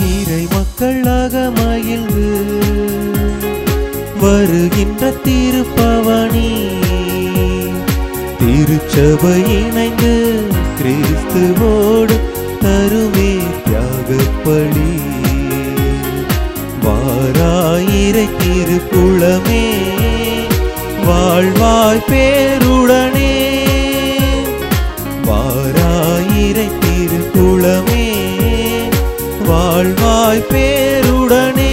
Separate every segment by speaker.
Speaker 1: இறை மக்களாக மகிழ்ந்து வருகின்ற திருப்பவனி திருச்சபை இணைந்து கிறிஸ்துவோடு தருமே தியாகப்பலி வாராயிரை திருக்குளமே வாழ்வாய் பேருடனே வாராயிரை திருக்குளமே வாழ்வாய் பேருடனே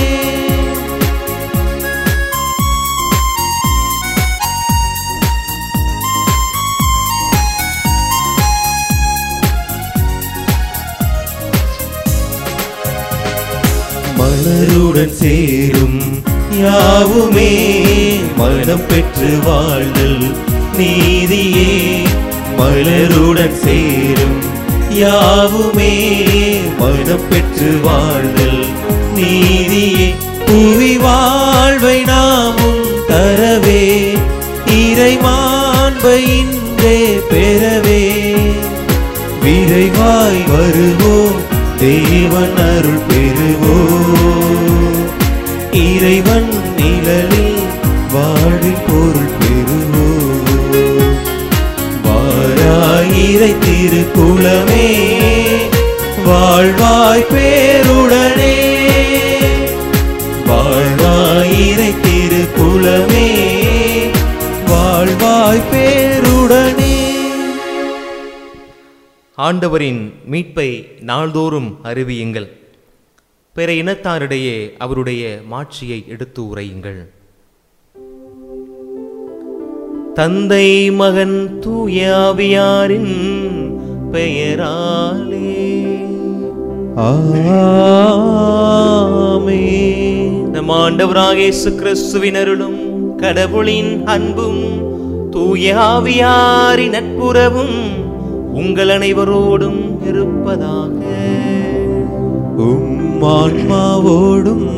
Speaker 1: மலருடன் சேரும் யாவுமே மனம் பெற்று வாழ்தல் நீதியே மலருடன் சேரும் யாவுமே மனம் பெற்று வாழ்தல் நீதியே புவி வாழ்வை நாமும் தரவே இறைமாண்பை இன்றே பெறவே விரைவாய் வருவோம் தேவன் அருள் பெறுவோம் இறைவன் நிழலில் வாழ்வில் பொருள் பெறுவோம் வாராயிரை திருக்குளமே வாழ்வாய் பேருடனே வாழ்வாயிரை திருக்குளமே வாழ்வாய் பேருடனே
Speaker 2: ஆண்டவரின் மீட்பை நாள்தோறும் அறிவியுங்கள் பிற இனத்தாரிடையே அவருடைய மாட்சியை எடுத்து உரையுங்கள் தந்தை மகன் தூயாவியாரின் பெயராலே
Speaker 1: ஆமென்.
Speaker 2: நம் ஆண்டவராக இயேசு கிறிஸ்துவின் அருளும் கடவுளின் அன்பும் தூயாவியாரின் நட்புறவும் உங்கள் அனைவரோடும் இருப்பதாக
Speaker 1: உம் ஆன்மாவோடும்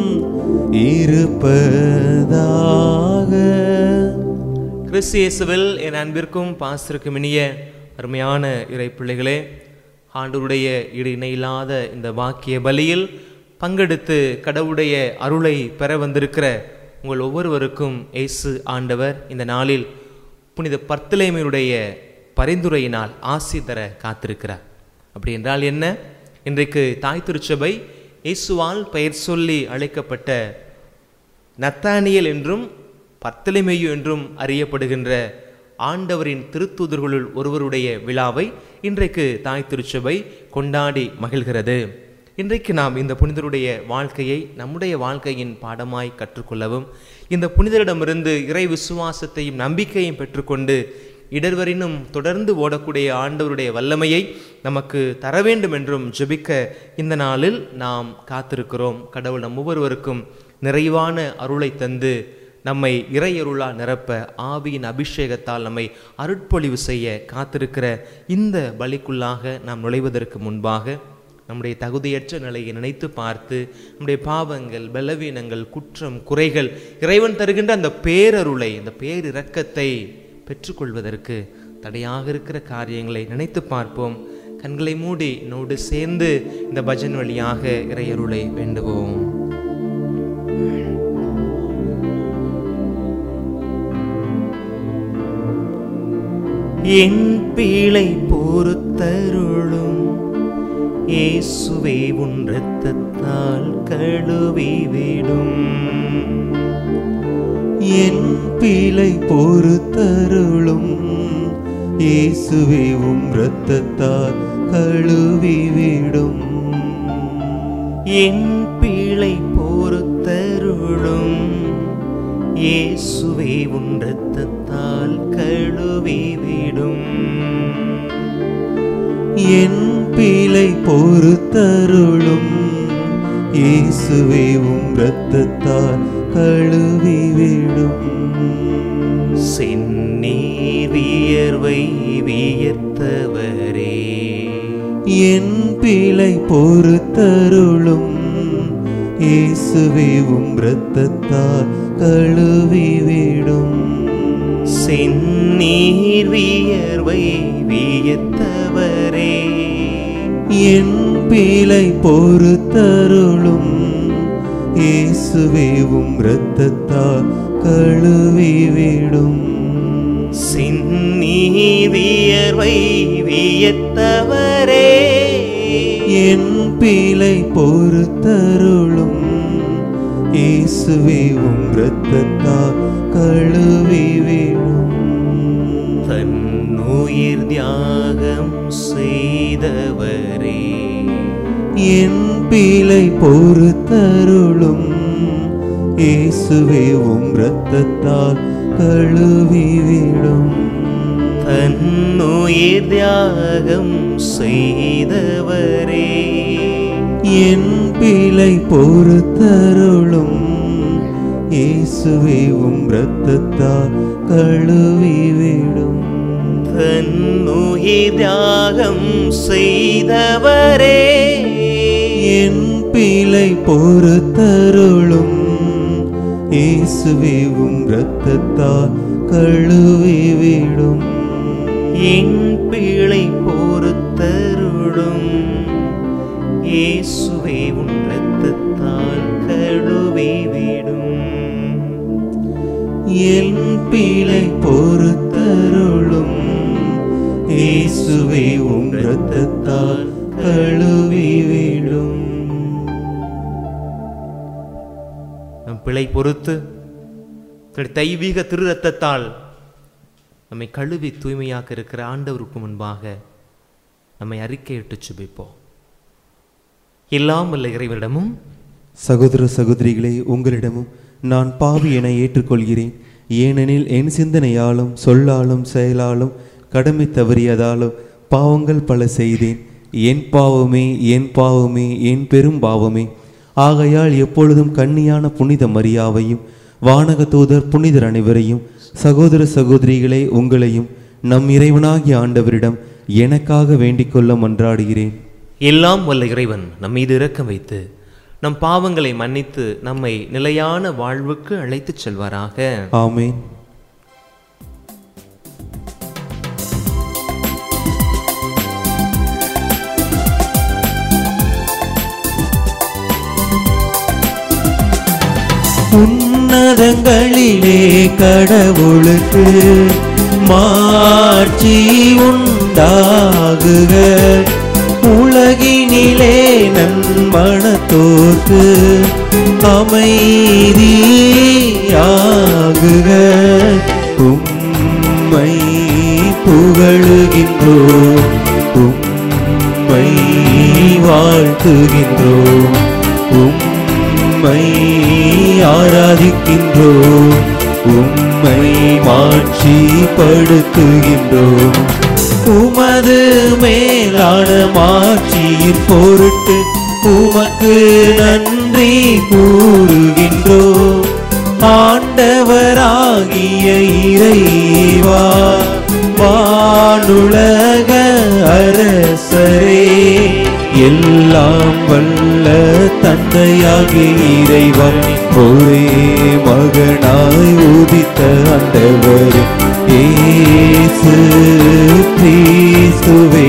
Speaker 1: இருப்பதாக
Speaker 2: கிறிஸ்து இயேசுவில் என் அன்பிற்கும் பாசத்திற்கும் இனிய அருமையான இறை பிள்ளைகளே ஆண்டவருடைய ஈடு இணையில்லாத இந்த வாக்கிய பலியில் பங்கெடுத்து கடவுளுடைய அருளை பெற வந்திருக்கிற உங்கள் ஒவ்வொருவருக்கும் இயேசு ஆண்டவர் இந்த நாளில் புனித பர்த்தலேமையுடைய பரிந்துரையினால் ஆசி தர காத்திருக்கிறார் அப்படி என்றால் என்ன இன்றைக்கு தாய் திருச்சபை இயேசுவால் பெயர் சொல்லி அழைக்கப்பட்ட நத்தானியல் என்றும் பத்தலைமையு என்றும் அறியப்படுகின்ற ஆண்டவரின் திருத்தூதர்களுள் ஒருவருடைய விழாவை இன்றைக்கு தாய் திருச்சபை கொண்டாடி மகிழ்கிறது இன்றைக்கு நாம் இந்த புனிதருடைய வாழ்க்கையை நம்முடைய வாழ்க்கையின் பாடமாய் கற்றுக்கொள்ளவும் இந்த புனிதரிடமிருந்து இறை விசுவாசத்தையும் நம்பிக்கையும் பெற்றுக்கொண்டு இடர்வரினும் தொடர்ந்து ஓடக்கூடிய ஆண்டவருடைய வல்லமையை நமக்கு தர வேண்டும் என்றும் ஜெபிக்க இந்த நாளில் நாம் காத்திருக்கிறோம் கடவுள் நம் ஒவ்வொருவருக்கும் நிறைவான அருளை தந்து நம்மை இறையருளா நிரப்ப ஆவியின் அபிஷேகத்தால் நம்மை அருட்பொழிவு செய்ய காத்திருக்கிற இந்த பலிக்குள்ளாக நாம் நுழைவதற்கு முன்பாக நம்முடைய தகுதியற்ற நிலையை நினைத்து பார்த்து நம்முடைய பாவங்கள் பலவீனங்கள் குற்றம் குறைகள் இறைவன் தருகின்ற அந்த பேரருளை அந்த பேரிரக்கத்தை பெற்றுக்கொள்வதற்கு தடையாக இருக்கிற காரியங்களை நினைத்து பார்ப்போம் கண்களை மூடி என்னோடு சேர்ந்து இந்த பஜன் வழியாக இறையருளை வேண்டுவோம் என் பீழை பொறுத்தருளும் இயேசுவே உன் இரத்தத்தால் கழுவி விடும்
Speaker 1: என் பிழை பொறுத்தருளும் இயேசுவே உம் இரத்தத்தால் கழுவிவிடும்
Speaker 2: என் பீழை பொறுத்தருளும் இயேசுவே உன் இரத்தத்தால் கழுவி விடும்
Speaker 1: என் பிழை பொறுத்தருளும் இயேசுவே உம் இரத்தத்தால் கழுவிவிடும்
Speaker 2: செந்நீர் வியர்வை வியர்த்தவரே
Speaker 1: என் பிழை பொறுத்தருளும் இயேசுவே உம் இரத்தத்தால் கழுவிவிடும்
Speaker 2: செந்நீர் வியர்வை வியத்தவரே
Speaker 1: என் பிழை பொறுத்தருளும் இயேசுவேவும் இரத்தத்தால் கழுவிவிடும்
Speaker 2: சின்னீவியர்வை வியத்தவரே
Speaker 1: என் பிழை பொறுத்தருளும் இயேசுவேவும் இரத்தத்தால் கழுவிவிடும்
Speaker 2: தன்னுயிர் தியாகம் செய்தவரே
Speaker 1: என் பிழை பொறுத்தருளும் இயேசுவேவும் இரத்தத்தால் கழுவிவிடும்
Speaker 2: தன்னுயிர் தியாகம் செய்தவரே
Speaker 1: என் பிழை பொறுத்தருளும் இயேசுவேவும் இரத்தத்தால் கழுவிவிடும்
Speaker 2: தன்னுயிர் தியாகம் செய்தவரே
Speaker 1: என் பிழை பொறுத்தருளும் இயேசுவேவும் இரத்தத்தால் கழுவிவிடும்
Speaker 2: என் பிழை பொறுத்தருளும் இயேசுவே உன் இரத்தத்தால் கழுவிவிடும்
Speaker 1: என் பிழை பொறுத்தருளும் இயேசுவேவும் இரத்தத்தால் கழுவிவிடும்
Speaker 2: நம் பிழை பொறுத்து தன்னுடைய தெய்வீக திரு ரத்தத்தால் நம்மை கழுவி தூய்மையாக்க இருக்கிற ஆண்டவருக்கு முன்பாக நம்மை அறிக்கையிட்டு சுபிப்போம் எல்லாம் வல்ல இறைவனிடமும்
Speaker 1: சகோதர சகோதரிகளே உங்களிடமும் நான் பாவி என ஏற்றுக்கொள்கிறேன் ஏனெனில் என் சிந்தனையாலும் சொல்லாலும் செயலாலும் கடமை தவறியதாலும் பாவங்கள் பல செய்தேன் என் பாவமே என் பாவமே என் பெரும் பாவமே ஆகையால் எப்பொழுதும் கன்னியான புனித மரியாவையும் வானக தூதர் புனிதர் அனைவரையும் சகோதர சகோதரிகளே உங்களையும் நம் இறைவனாகிய ஆண்டவரிடம் எனக்காக வேண்டிக் கொள்ள மன்றாடுகிறேன்
Speaker 2: எல்லாம் வல்ல இறைவன் நம் மீது இரக்கம் வைத்து நம் பாவங்களை மன்னித்து நம்மை நிலையான வாழ்வுக்கு அழைத்துச் செல்வாராக
Speaker 1: ஆமென் உன்னதங்களிலே கடவுளுக்கு மாட்சி உண்டாகுக உலகினிலே நன்மணத்தோர்க்கு அமைதியாகுக உம்மை புகழுகின்றோம் உம்மை வாழ்த்துகின்றோம் உம்மை ஆராதிக்கின்றோம் உம்மை மாட்சிப்படுத்துகின்றோம் உமது மேலான மாட்சியின் பொருட்டு உமக்கு நன்றி கூறுகின்றோம் ஆண்டவராகிய இறைவா வானுலக அரசரே எல்லாம் வல்ல தந்தையாகிய இறைவன் ஒரே மகனாய் உதித்த ஆண்டவர் இயேசு கிறிஸ்துவே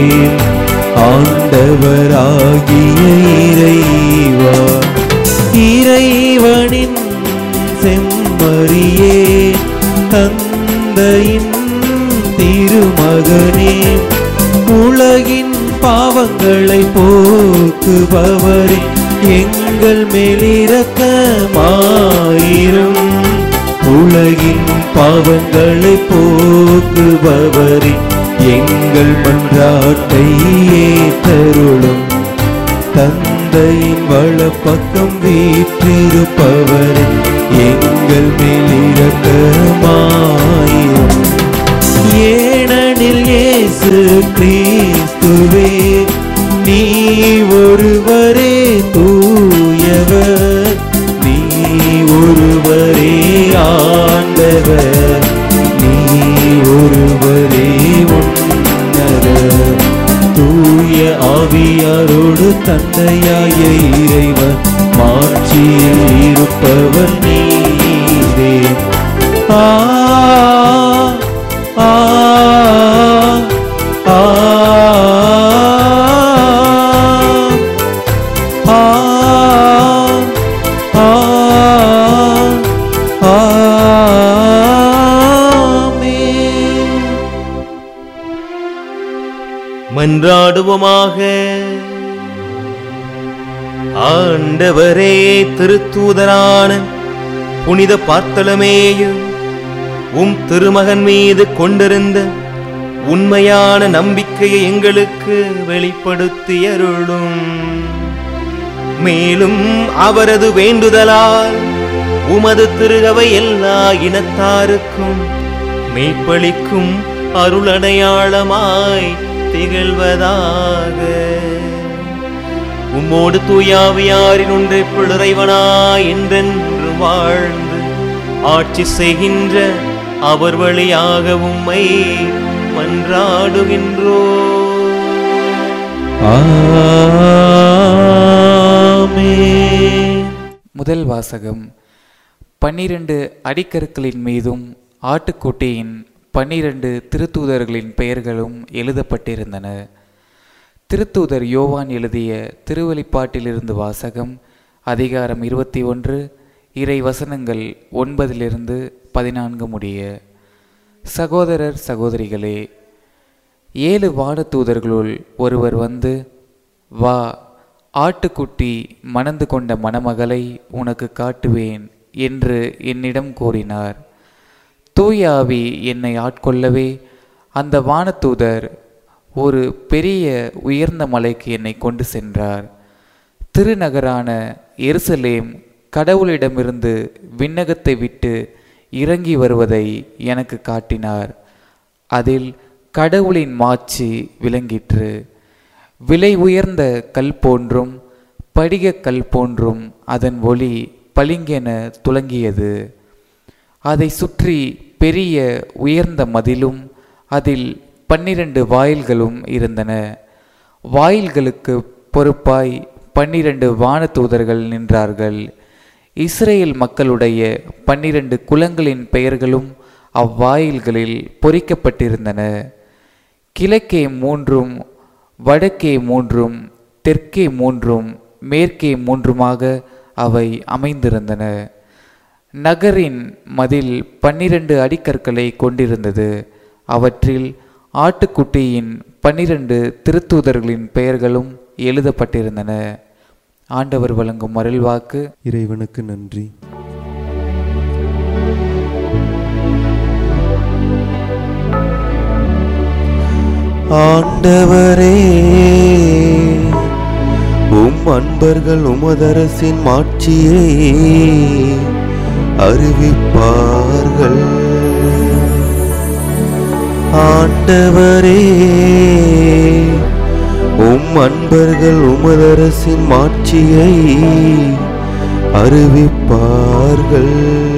Speaker 1: ஆண்டவராகிய இறைவா இறைவனின் செம்மறியே தந்தையின் திருமகனே உலகின் பாவங்களை போக்குபவரே எங்கள் மேலிரக்கமாயிரும் உலகின் பாவங்களை போக்குபவரே எங்கள் மன்றாட்டை ஏற்றருளும் தந்தையின் வலப்பக்கம் வீற்றிருப்பவர் எங்கள் மேலிரக்கமாயிரும் ஏனெனில் இயேசு கிறிஸ்துவே நீ ஒருவரே தூயவர் நீ ஒருவரே ஆண்டவர் நீ ஒருவரே உன்னதர் தூய ஆவியாரோடு தந்தையாய இறைவன் மாட்சியில் இருப்பவர் நீரே ஆ ஆ ஆ
Speaker 2: மன்றாடுவோமாக ஆண்டவரே திருத்தூதரான புனித பார்த்தளமேயு உம் திருமகன் மீது கொண்டிருந்த உண்மையான நம்பிக்கையை எங்களுக்கு வெளிப்படுத்தியருளும் மேலும் அவரது வேண்டுதலால் உமது திருகவை எல்லா இனத்தாருக்கும் மீட்பளிக்கும் அருளடையாளமாய் திகழ்வதாக உம்மோடு தூயாவியாரின் ஒன்றை பிழைவனாய் என்றென்று வாழ்ந்து ஆட்சி செய்கின்ற அவர் வழியாக உம்மை மன்றாடுகின்றோ
Speaker 1: ஆமென்
Speaker 3: முதல் வாசகம் பன்னிரண்டு அடிக்கற்களின் மீதும் ஆட்டுக்குட்டியின் பன்னிரண்டு திருத்தூதர்களின் பெயர்களும் எழுதப்பட்டிருந்தன திருத்தூதர் யோவான் எழுதிய திருவெளிப்பாட்டிலிருந்து வாசகம் அதிகாரம் இருபத்தி ஒன்று இறை வசனங்கள் ஒன்பதிலிருந்து பதினான்கு முடிய சகோதரர் சகோதரிகளே ஏழு வானதூதர்களுள் ஒருவர் வந்து வா ஆட்டுக்குட்டி மணந்து கொண்ட மணமகளை உனக்கு காட்டுவேன் என்று என்னிடம் கூறினார் தூய ஆவி என்னை ஆட்கொள்ளவே அந்த வானதூதர் ஒரு பெரிய உயர்ந்த மலைக்கு என்னை கொண்டு சென்றார் திருநகரான எருசலேம் கடவுளிடமிருந்து விண்ணகத்தை விட்டு இறங்கி வருவதை எனக்கு காட்டினார் அதில் கடவுளின் மாட்சி விளங்கிற்று விலை உயர்ந்த கல் போன்றும் படிகக் கல் போன்றும் அதன் ஒளி பளிங்கென துலங்கியது அதை சுற்றி பெரிய உயர்ந்த மதிலும் அதில் பன்னிரண்டு வாயில்களும் இருந்தன வாயில்களுக்கு பொறுப்பாய் பன்னிரண்டு வானதூதர்கள் நின்றார்கள் இஸ்ரேல் மக்களுடைய பன்னிரண்டு குலங்களின் பெயர்களும் அவ்வாயில்களில் பொறிக்கப்பட்டிருந்தன கிழக்கே மூன்றும் வடக்கே மூன்றும் தெற்கே மூன்றும் மேற்கே மூன்றுமாக அவை அமைந்திருந்தன நகரின் மதில் பன்னிரண்டு அடிக்கற்களை கொண்டிருந்தது அவற்றில் ஆட்டுக்குட்டியின் பன்னிரண்டு திருத்தூதர்களின் பெயர்களும் எழுதப்பட்டிருந்தன ஆண்டவர் வழங்கும் அருள்வாக்கு
Speaker 1: இறைவனுக்கு நன்றி ஆண்டவரே உம் அன்பர்கள் உமதரசின் மாட்சியை அறிவிப்பார்கள் ஆண்டவரே உம் அன்பர்கள் உமதரசின் மாட்சியை அறிவிப்பார்கள்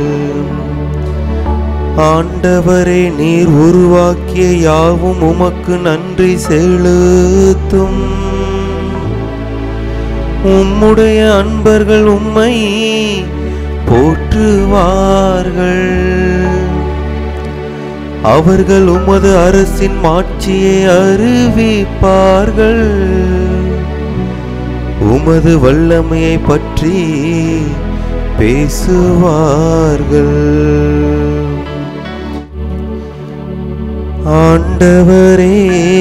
Speaker 1: ஆண்டவரே நீர் உருவாக்கிய யாவும் உமக்கு நன்றி செலுத்தும் உம்முடைய அன்பர்கள் உம்மை போற்றுவார்கள் அவர்கள் உமது அரசின் மாட்சியை அறிவிப்பார்கள் உமது வல்லமையை பற்றி பேசுவார்கள் ஆண்டவரே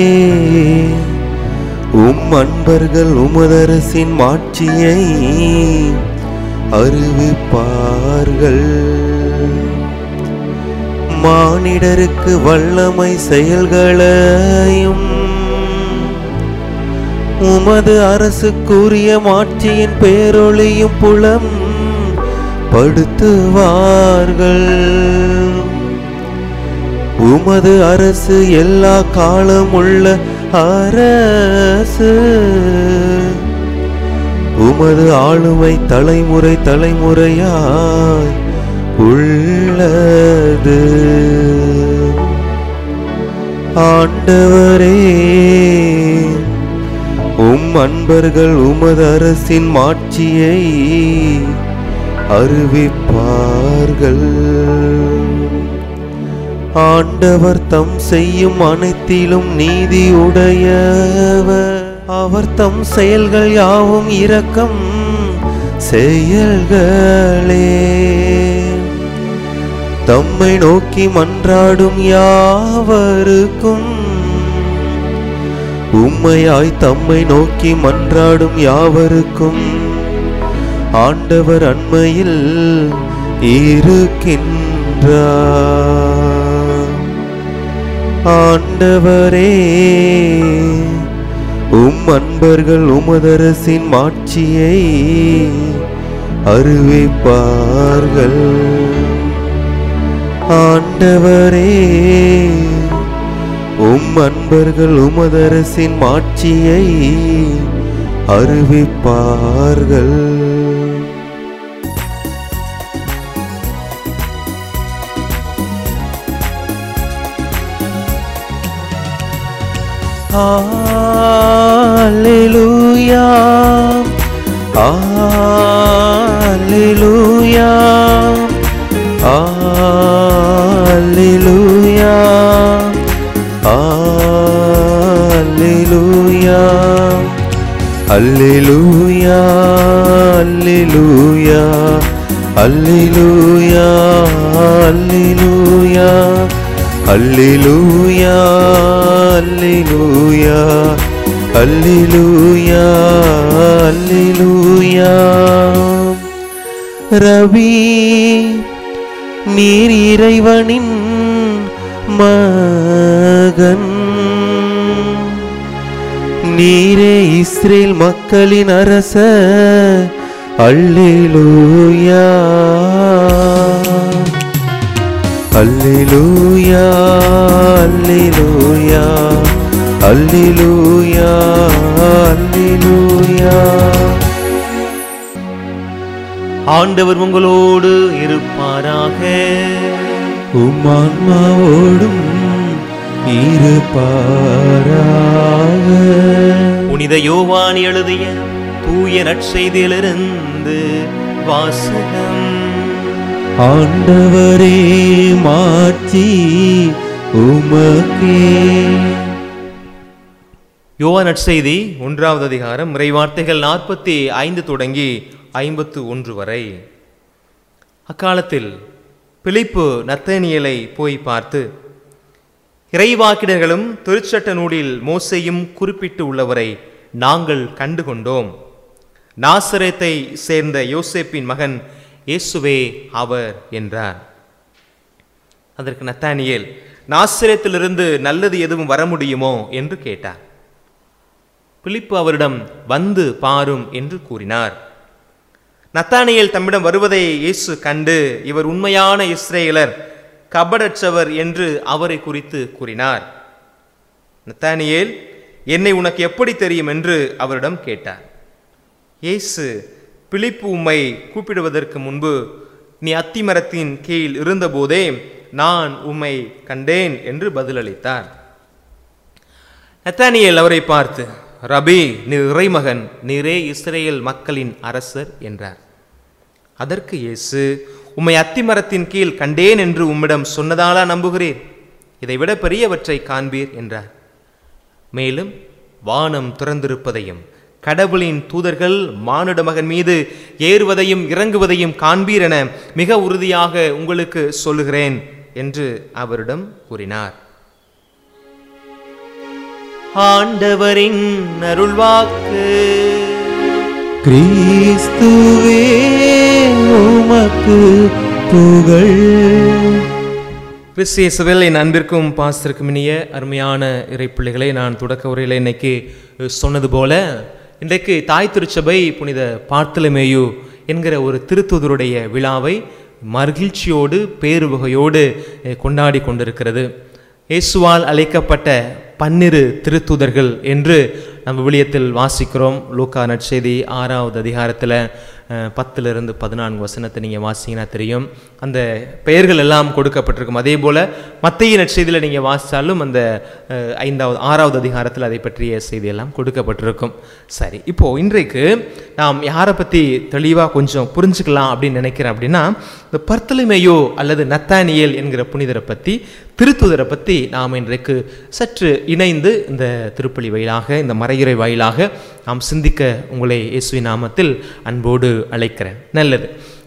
Speaker 1: உம் அன்பர்கள் உமதரசின் மாட்சியை அறிவிப்பார்கள் மானிடருக்கு வல்லமை செயல்களையும் உமது அரசுக்குரிய மாட்சியின் பேரொளியும் புலம் படுத்துவார்கள் உமது அரசு எல்லா காலம் உள்ள அரசு உமது ஆளுமை தலைமுறை தலைமுறையாய் உள்ளது ஆண்டவரே உம் அன்பர்கள் உமது அரசின் மாட்சியை அறிவிப்பார்கள் ஆண்டவர் தம் செய்யும் அனைத்திலும் நீதி உடையவர் அவர் தம் செயல்கள் யாவும் இரக்கம் செயல்களே தம்மை நோக்கி மன்றாடும் யாவருக்கும் உம்மையாய் தம்மை நோக்கி மன்றாடும் யாவருக்கும் ஆண்டவர் அண்மையில் இருக்கின்றார் ஆண்டவரே உம் அன்பர்கள் உமதரசின் மாட்சியை அறிவிப்பார்கள் ஆண்டவரே உம் அன்பர்கள் உமதரசின் மாட்சியை அறிவிப்பார்கள் Alleluia. Alleluia. Alleluia. Alleluia. Alleluia. Alleluia. Alleluia. Alleluia. Alleluia, Alleluia, Alleluia, Alleluia. Ravi நீர் இறைவனின் மகன் நீரே இஸ்ரேல் மக்களின் அரச அல்லேலூயா அல்லேலூயா அல்லேலூயா அல்லேலூயா அல்லேலூயா
Speaker 2: ஆண்டவர் உங்களோடு இருப்பாராக
Speaker 1: உம்மான்மாவோடும் இருப்பாராக
Speaker 2: புனித யோவான் எழுதிய தூய நற்செய்தியிலிருந்து வாசகம்
Speaker 1: ஆண்டவரே மாட்சி உமக்கே
Speaker 2: யோவா நற்செய்தி ஒன்றாவது அதிகாரம் இறைவார்த்தைகள் நாற்பத்தி ஐந்து தொடங்கி ஐம்பத்து ஒன்று வரை அக்காலத்தில் பிலிப்பு நத்தனியலை போய் பார்த்து இறைவாக்கினர்களும் திருச்சட்ட நூலில் மோசையும் குறிப்பிட்டு உள்ளவரை நாங்கள் கண்டு கொண்டோம் நாசரேத்தை சேர்ந்த யோசேப்பின் மகன் இயேசுவே அவர் என்றார் அதற்கு நத்தானியேல் நாசிரியத்திலிருந்து நல்லது எதுவும் வர முடியுமோ என்று கேட்டார் பிலிப்பு அவரிடம் வந்து பாரும் என்று கூறினார் நத்தானியேல் தம்மிடம் வருவதை இயேசு கண்டு இவர் உண்மையான இஸ்ரேலர் கபடற்றவர் என்று அவரை குறித்து கூறினார் நத்தானியேல் என்னை உனக்கு எப்படி தெரியும் என்று அவரிடம் கேட்டார் இயேசு பிலிப்பு உம்மை கூப்பிடுவதற்கு முன்பு நீ அத்திமரத்தின் கீழ் இருந்தபோதே நான் உம்மை கண்டேன் என்று பதிலளித்தார் நத்தானியேல் அவரை பார்த்து ரபி நீர் இறைமகன் நீரே இஸ்ரேல் மக்களின் அரசர் என்றார் அதற்கு இயேசு உம்மை அத்திமரத்தின் கீழ் கண்டேன் என்று உம்மிடம் சொன்னதாலா நம்புகிறீர் இதைவிட பெரியவற்றை காண்பீர் என்றார் மேலும் வானம் திறந்திருப்பதையும் கடவுளின் தூதர்கள் மானிட மகன் மீது ஏறுவதையும் இறங்குவதையும் காண்பீர் என மிக உறுதியாக உங்களுக்கு சொல்லுகிறேன் என்று அவரிடம் கூறினார் ஆண்டவரின் அருள்வாக்கு
Speaker 1: கிறிஸ்துவே உமக்கு புகழ்
Speaker 2: கிறிஸ்தியசுவில் என் அன்பிற்கும் பாசத்திற்கும் இனிய அருமையான இறைப்பிள்ளைகளை நான் தொடக்க உரையில் இன்னைக்கு சொன்னது போல இன்றைக்கு தாய் திருச்சபை புனித பார்த்தலமேயு என்கிற ஒரு திருத்துதருடைய விழாவை மகிழ்ச்சியோடு பேருவகையோடு அஹ், கொண்டாடி கொண்டிருக்கிறது இயேசுவால் அழைக்கப்பட்ட பன்னிரு திருத்துதர்கள் என்று நம்ம விளியத்தில் வாசிக்கிறோம் லூக்கா நற்செய்தி ஆறாவது அதிகாரத்தில் பத்திலிருந்து பதினான்கு வசனத்தை நீங்கள் வாசிங்கன்னா தெரியும் அந்த பெயர்கள் எல்லாம் கொடுக்கப்பட்டிருக்கும் அதே போல் மத்திய நற்செய்தியில் நீங்கள் வாசித்தாலும் அந்த அஹ், ஐந்தாவது ஆறாவது அதிகாரத்தில் அதை பற்றிய செய்தியெல்லாம் கொடுக்கப்பட்டிருக்கும் சரி இப்போது இன்றைக்கு நாம் யாரை பற்றி தெளிவாக கொஞ்சம் புரிஞ்சுக்கலாம் அப்படின்னு நினைக்கிறேன் அப்படின்னா இந்த பர்த்தலிமேயோ அல்லது நத்தானியேல் என்கிற புனிதரை பற்றி திருத்துதரை பற்றி நாம் இன்றைக்கு சற்று இணைந்து இந்த திருப்பலி வாயிலாக இந்த மறையுறை வாயிலாக நாம் சிந்திக்க உங்களை இயேசுவின் நாமத்தில் அன்போடு அழைக்கிறேன் நல்லது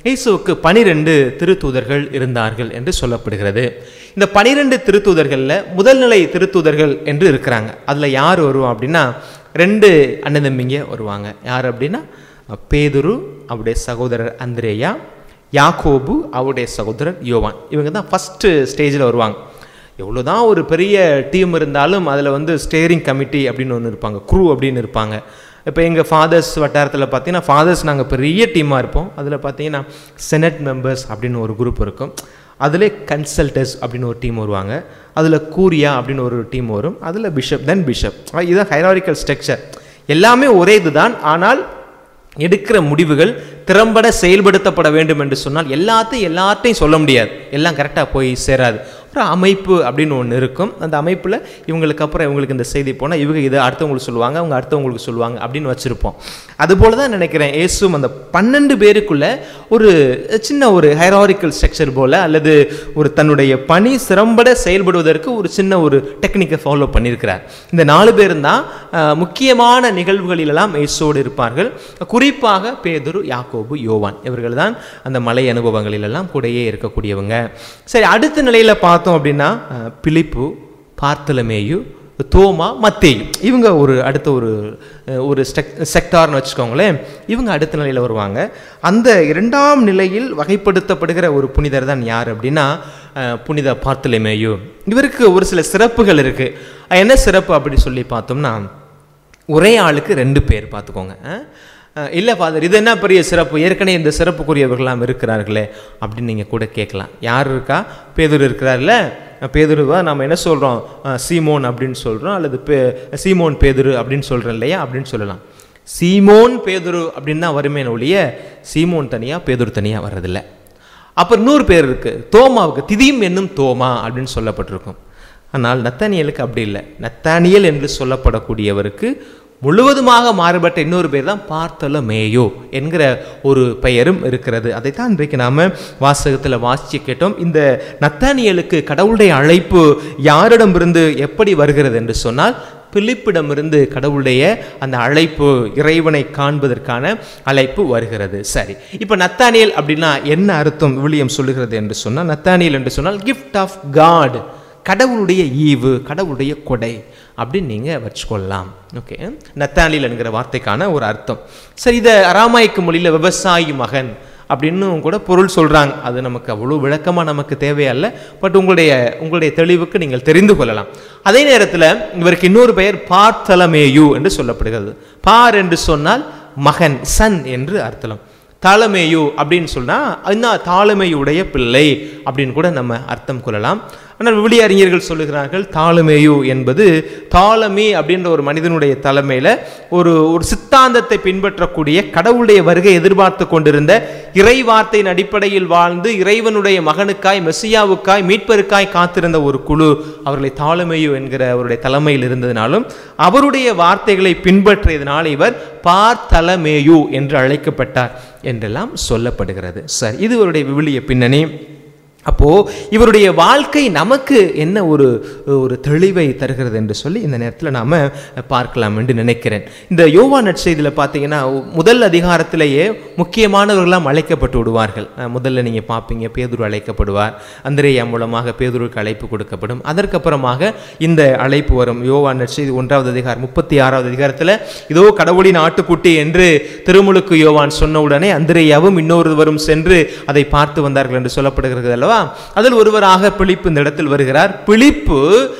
Speaker 2: இயேசுவுக்கு பனிரெண்டு திருத்தூதர்கள் இருந்தார்கள் என்று சொல்லப்படுகிறது இந்த பனிரெண்டு திருத்தூதர்களில் முதல் நிலை திருத்தூதர்கள் என்று இருக்கிறாங்க அதில் யார் வருவோம் அப்படின்னா ரெண்டு அண்ணன் தம்பிங்க வருவாங்க யார் அப்படின்னா பேதுரு அவருடைய சகோதரர் அந்திரேயா யாக்கோபு அவருடைய சகோதரர் யோவான் இவங்க தான் ஃபஸ்ட்டு ஸ்டேஜில் வருவாங்க எவ்வளோதான் ஒரு பெரிய டீம் இருந்தாலும் அதில் வந்து ஸ்டேரிங் கமிட்டி அப்படின்னு ஒன்று இருப்பாங்க குரூ அப்படின்னு இருப்பாங்க இப்போ எங்கள் ஃபாதர்ஸ் வட்டாரத்தில் பார்த்தீங்கன்னா ஃபாதர்ஸ் நாங்கள் பெரிய டீமாக இருப்போம் அதில் பார்த்தீங்கன்னா செனட் மெம்பர்ஸ் அப்படின்னு ஒரு குரூப் இருக்கும் அதில் கன்சல்டர்ஸ் அப்படின்னு ஒரு டீம் வருவாங்க அதில் கூரியா அப்படின்னு ஒரு டீம் வரும் அதில் பிஷப் தென் பிஷப் இதுதான் ஹைராரிக்கல் ஸ்ட்ரக்சர் எல்லாமே ஒரே இதுதான் ஆனால் எடுக்கிற முடிவுகள் திறம்பட செயல்படுத்தப்பட வேண்டும் என்று சொன்னால் எல்லாத்தையும் எல்லார்ட்டையும் சொல்ல முடியாது எல்லாம் கரெக்டாக போய் சேராது ஒரு அமைப்பு அப்படின்னு ஒன்று இருக்கும் அந்த அமைப்பில் இவங்களுக்கு அப்புறம் இவங்களுக்கு இந்த செய்தி போனால் இவங்க இதை அடுத்தவங்களுக்கு சொல்லுவாங்க அவங்க அடுத்தவங்களுக்கு சொல்லுவாங்க அப்படின்னு வச்சுருப்போம் அதுபோல தான் நினைக்கிறேன் இயேசும் அந்த பன்னெண்டு பேருக்குள்ள ஒரு சின்ன ஒரு ஹைராரிக்கல் ஸ்ட்ரக்சர் போல் அல்லது ஒரு தன்னுடைய பணி சிறம்பட செயல்படுவதற்கு ஒரு சின்ன ஒரு டெக்னிக்கை ஃபாலோ பண்ணியிருக்கிறார் இந்த நாலு பேர் தான் அஹ், முக்கியமான நிகழ்வுகளிலெல்லாம் இயேசோடு இருப்பார்கள் குறிப்பாக பேதுரு யாக்கோபு யோவான் இவர்கள் தான் அந்த மலை அனுபவங்களிலெல்லாம் கூடயே இருக்கக்கூடியவங்க சரி அடுத்த நிலையில் பார்த்தோம் அப்படின்னா அஹ், பிலிப்பு பார்த்தலமேயு தோமா மத்தேயு இவங்க ஒரு அடுத்த ஒரு அஹ், ஒரு ஸ்டெக் செக்டார்னு வச்சுக்கோங்களேன் இவங்க அடுத்த நிலையில் வருவாங்க அந்த இரண்டாம் நிலையில் வகைப்படுத்தப்படுகிற ஒரு புனிதர் தான் யார் அப்படின்னா அஹ், புனித பார்த்தலமேயு இவருக்கு ஒரு சில சிறப்புகள் இருக்குது என்ன சிறப்பு அப்படி சொல்லி பார்த்தோம்னா ஒரே ஆளுக்கு ரெண்டு பேர் பார்த்துக்கோங்க அஹ் இல்லை ஃபாதர் இது என்ன பெரிய சிறப்பு ஏற்கனவே இந்த சிறப்புக்குரியவர்களாம் இருக்கிறார்களே அப்படின்னு நீங்கள் கூட கேட்கலாம் யார் இருக்கா பேதுரு இருக்கிறார்ல பேதுருவா நம்ம என்ன சொல்கிறோம் சீமோன் அப்படின்னு சொல்கிறோம் அல்லது பே சீமோன் பேதுரு அப்படின்னு சொல்கிறோம் இல்லையா அப்படின்னு சொல்லலாம் சீமோன் பேதுரு அப்படின்னு தான் வருமே ஒழிய சீமோன் தனியாக பேதுரு தனியாக வர்றதில்ல அப்போ இன்னொரு பேர் இருக்குது தோமாவுக்கு திதியும் என்னும் தோமா அப்படின்னு சொல்லப்பட்டிருக்கும் ஆனால் நத்தானியலுக்கு அப்படி இல்லை நத்தானியல் என்று சொல்லப்படக்கூடியவருக்கு முழுவதுமாக மாறுபட்ட இன்னொரு பேர் தான் பார்த்தலமேயோ என்கிற ஒரு பெயரும் இருக்கிறது அதைத்தான் இன்றைக்கு நாம வாசகத்தில் வாசிச்சு கேட்டோம் இந்த நத்தானியலுக்கு கடவுளுடைய அழைப்பு யாரிடமிருந்து எப்படி வருகிறது என்று சொன்னால் பிலிப்பிடமிருந்து கடவுளுடைய அந்த அழைப்பு இறைவனை காண்பதற்கான அழைப்பு வருகிறது சரி இப்போ நத்தானியல் அப்படின்னா என்ன அர்த்தம் விவிலியம் சொல்லுகிறது என்று சொன்னால் நத்தானியல் என்று சொன்னால் கிஃப்ட் ஆஃப் காட் கடவுளுடைய ஈவு கடவுளுடைய கொடை அப்படின்னு நீங்கள் வச்சுக்கொள்ளலாம் ஓகே நத்தானியல் என்கிற வார்த்தைக்கான ஒரு அர்த்தம் சரி இதை அராமாய்க்கு மொழியில் விவசாயி மகன் அப்படின்னு கூட பொருள் சொல்கிறாங்க அது நமக்கு அவ்வளோ விளக்கமாக நமக்கு தேவையல்ல பட் உங்களுடைய உங்களுடைய தெளிவுக்கு நீங்கள் தெரிந்து கொள்ளலாம் அதே நேரத்தில் இவருக்கு இன்னொரு பெயர் பார்த்தலமேயு என்று சொல்லப்படுகிறது பார் என்று சொன்னால் மகன் சன் என்று அர்த்தம் தாளமேயு அப்படின்னு சொன்னால் என்ன தாளமையுடைய பிள்ளை அப்படின்னு கூட நம்ம அர்த்தம் கொள்ளலாம் ஆனால் விவிலிய அறிஞர்கள் சொல்லுகிறார்கள் தாளமேயு என்பது தாளமி அப்படின்ற ஒரு மனிதனுடைய தலைமையில் ஒரு ஒரு சித்தாந்தத்தை பின்பற்றக்கூடிய கடவுளுடைய வருகை எதிர்பார்த்து கொண்டிருந்த இறை வார்த்தையின் அடிப்படையில் வாழ்ந்து இறைவனுடைய மகனுக்காய் மெஸ்ஸியாவுக்காய் மீட்பருக்காய் காத்திருந்த ஒரு குழு அவர்களை தாளமேயு என்கிற அவருடைய தலைமையில் இருந்ததினாலும் அவருடைய வார்த்தைகளை பின்பற்றியதனால் இவர் பார்த்தலமேயு என்று அழைக்கப்பட்டார் என்றெல்லாம் சொல்லப்படுகிறது சரி இது இவருடைய விவிலிய பின்னணி அப்போ இவருடைய வாழ்க்கை நமக்கு என்ன ஒரு ஒரு தெளிவை தருகிறது என்று சொல்லி இந்த நேரத்தில் நாம பார்க்கலாம் என்று நினைக்கிறேன் இந்த யோவா நற்செய்தியில் பார்த்தீங்கன்னா முதல் அதிகாரத்திலேயே முக்கியமானவர்களாம் அழைக்கப்பட்டு விடுவார்கள் அஹ் முதல்ல நீங்கள் பார்ப்பீங்க பேதுரு அழைக்கப்படுவார் அந்திரேயா மூலமாக பேதுருக்கு அழைப்பு கொடுக்கப்படும் அதற்கப்புறமாக இந்த அழைப்பு வரும் யோவா நற்செய்தி ஒன்றாவது அதிகாரம் முப்பத்தி ஆறாவது அதிகாரத்தில் இதோ கடவுளின் ஆட்டுக்குட்டி என்று திருமுழுக்கு யோவான் சொன்ன உடனே அந்திரேயாவும் இன்னொருவரும் சென்று அதை பார்த்து வந்தார்கள் என்று சொல்லப்படுகிறது அல்லவா அதில் ஒருவராக பிலிப்பு இந்த இடத்தில் வருகிறார் பிலிப்பு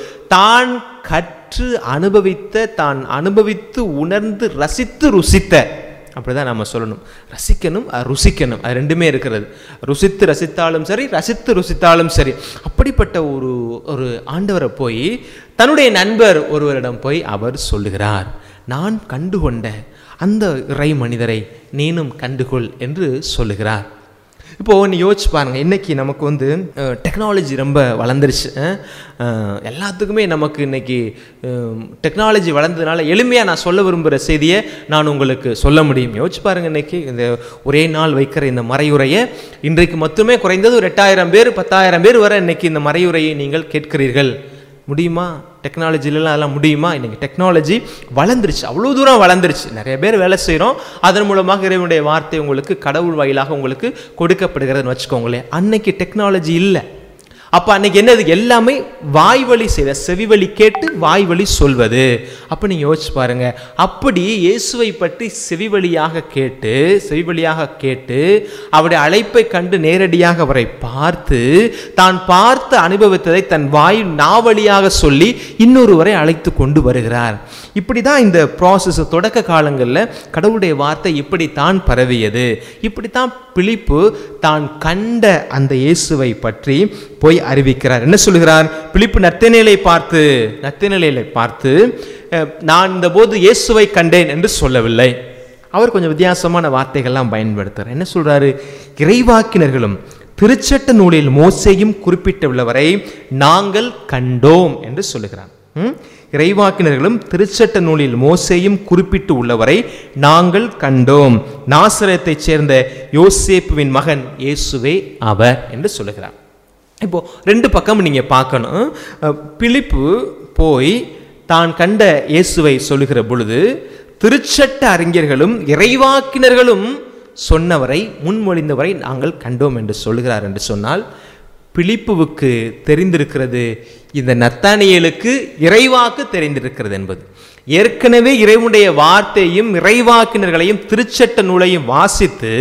Speaker 2: தான் கற்று அனுபவித்த தான் அனுபவித்து உணர்ந்து ரசித்து ருசித்த அப்படிதான் நம்ம சொல்லணும் ரசிக்கணும் அஹ் ருசிக்கணும் அது ரெண்டுமே இருக்கிறது ருசித்து ரசித்தாலும் சரி ரசித்து ருசித்தாலும் சரி அப்படிப்பட்ட ஒரு ஒரு ஆண்டவரை போய் தன்னுடைய நண்பர் ஒருவரிடம் போய் அவர் சொல்லுகிறார் நான் கண்டுகொண்ட அந்த இறை மனிதரை நீனும் கண்டுகொள் என்று சொல்லுகிறார் இப்போ நீ யோசிச்சு பாருங்க இன்னைக்கு நமக்கு வந்து டெக்னாலஜி ரொம்ப வளர்ந்துருச்சு அஹ், அஹ், எல்லாத்துக்குமே நமக்கு இன்னைக்கு டெக்னாலஜி வளர்ந்ததுனால எளிமையாக நான் சொல்ல விரும்புகிற செய்தியை நான் உங்களுக்கு சொல்ல முடியும் யோசிச்சு பாருங்க இன்னைக்கு இந்த ஒரே நாள் வைக்கிற இந்த மறையுரையை இன்றைக்கு மட்டுமே குறைந்தது ஒரு எட்டாயிரம் பேர் பத்தாயிரம் பேர் வரை இன்னைக்கு இந்த மறையுரையை நீங்கள் கேட்கிறீர்கள் முடியுமா டெக்னாலஜிலலாம் அதெல்லாம் முடியுமா இன்னைக்கு டெக்னாலஜி வளர்ந்துருச்சு அவ்வளோ தூரம் வளர்ந்துருச்சு நிறைய பேர் வேலை செய்கிறோம் அதன் மூலமாக இறைவனுடைய வார்த்தை உங்களுக்கு கடவுள் வாயிலாக உங்களுக்கு கொடுக்கப்படுகிறதுன்னு வச்சுக்கோங்களேன் அன்னைக்கு டெக்னாலஜி இல்லை அப்போ அன்னைக்கு என்னது எல்லாமே வாய் வழி செய்த செவி வழி கேட்டு வாய் வழி சொல்வது அப்போ நீங்கள் யோசிச்சு பாருங்க அப்படி இயேசுவை பற்றி செவி வழியாக கேட்டு செவி வழியாக கேட்டு அவருடைய அழைப்பை கண்டு நேரடியாக அவரை பார்த்து தான் பார்த்து அனுபவித்ததை தன் வாய் நாவழியாக சொல்லி இன்னொருவரை அழைத்து கொண்டு வருகிறார் இப்படி தான் இந்த ப்ராசஸ் தொடக்க காலங்களில் கடவுளுடைய வார்த்தை இப்படித்தான் பரவியது இப்படித்தான் பிலிப்பு தான் கண்ட அந்த இயேசுவை பற்றி போய் அறிவிக்கிறார் என்ன சொல்லுகிறார் பிலிப்பு நத்தனிலை பார்த்து நத்தனிலையை பார்த்து அஹ், நான் இந்த போது இயேசுவை கண்டேன் என்று சொல்லவில்லை அவர் கொஞ்சம் வித்தியாசமான வார்த்தைகள்லாம் பயன்படுத்துறார் என்ன சொல்றாரு இறைவாக்கினர்களும் திருச்சட்ட நூலில் மோசையும் குறிப்பிட்டுள்ளவரை நாங்கள் கண்டோம் என்று சொல்லுகிறார் ம்? இறைவாக்கினர்களும் திருச்சட்ட நூலில் மோசேயும் குறிப்பிட்டு உள்ளவரை நாங்கள் கண்டோம் நாசரத்தைச் சேர்ந்த யோசேப்புவின் மகன் இயேசுவே அவர் என்று சொல்லுகிறார் இப்போ ரெண்டு பக்கம் நீங்க பார்க்கணும் அஹ், பிலிப்பு போய் தான் கண்ட இயேசுவை சொல்லுகிற பொழுது திருச்சட்ட அறிஞர்களும் இறைவாக்கினர்களும் சொன்னவரை முன்மொழிந்தவரை நாங்கள் கண்டோம் என்று சொல்லுகிறார் என்று சொன்னால் பிலிப்புவுக்கு தெரிந்திருக்கிறது இந்த நத்தானியலுக்கு இறைவாக்கு தெரிந்திருக்கிறது என்பது ஏற்கனவே இறைவனுடைய வார்த்தையும் இறைவாக்கினர்களையும் திருச்சட்ட நூலையும் வாசித்து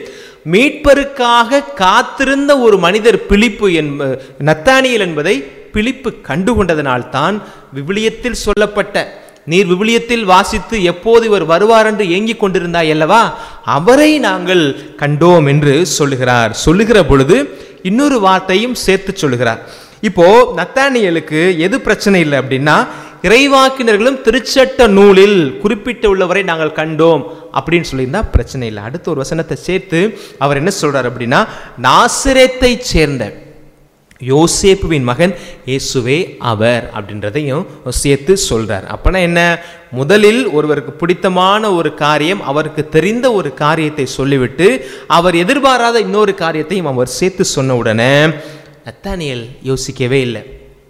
Speaker 2: மீட்பருக்காக காத்திருந்த ஒரு மனிதர் பிலிப்பு என்ப நத்தானியல் என்பதை பிலிப்பு கண்டுகொண்டதனால்தான் விவிலியத்தில் சொல்லப்பட்ட நீர் விவிலியத்தில் வாசித்து எப்போது இவர் வருவார் என்று ஏங்கிக் கொண்டிருந்தாய் அல்லவா அவரை நாங்கள் கண்டோம் என்று சொல்லுகிறார் சொல்லுகிற பொழுது இன்னொரு வார்த்தையும் சேர்த்து சொல்லுகிறார் இப்போ நத்தானியலுக்கு எது பிரச்சனை இல்லை அப்படின்னா இறைவாக்கினர்களும் திருச்சட்ட நூலில் குறிப்பிட்டு உள்ளவரை நாங்கள் கண்டோம் அப்படின்னு சொல்லியிருந்தா பிரச்சனை இல்லை அடுத்த ஒரு வசனத்தை சேர்த்து அவர் என்ன சொல்றார் அப்படின்னா நாசிரத்தை சேர்ந்த யோசேப்புவின் மகன் இயேசுவே அவர் அப்படின்றதையும் சேர்த்து சொல்றார் அப்பனா என்ன முதலில் ஒருவருக்கு பிடித்தமான ஒரு காரியம் அவருக்கு தெரிந்த ஒரு காரியத்தை சொல்லிவிட்டு அவர் எதிர்பாராத இன்னொரு காரியத்தையும் அவர் சேர்த்து சொன்ன உடனே நத்தானியல் யோசிக்கவே இல்லை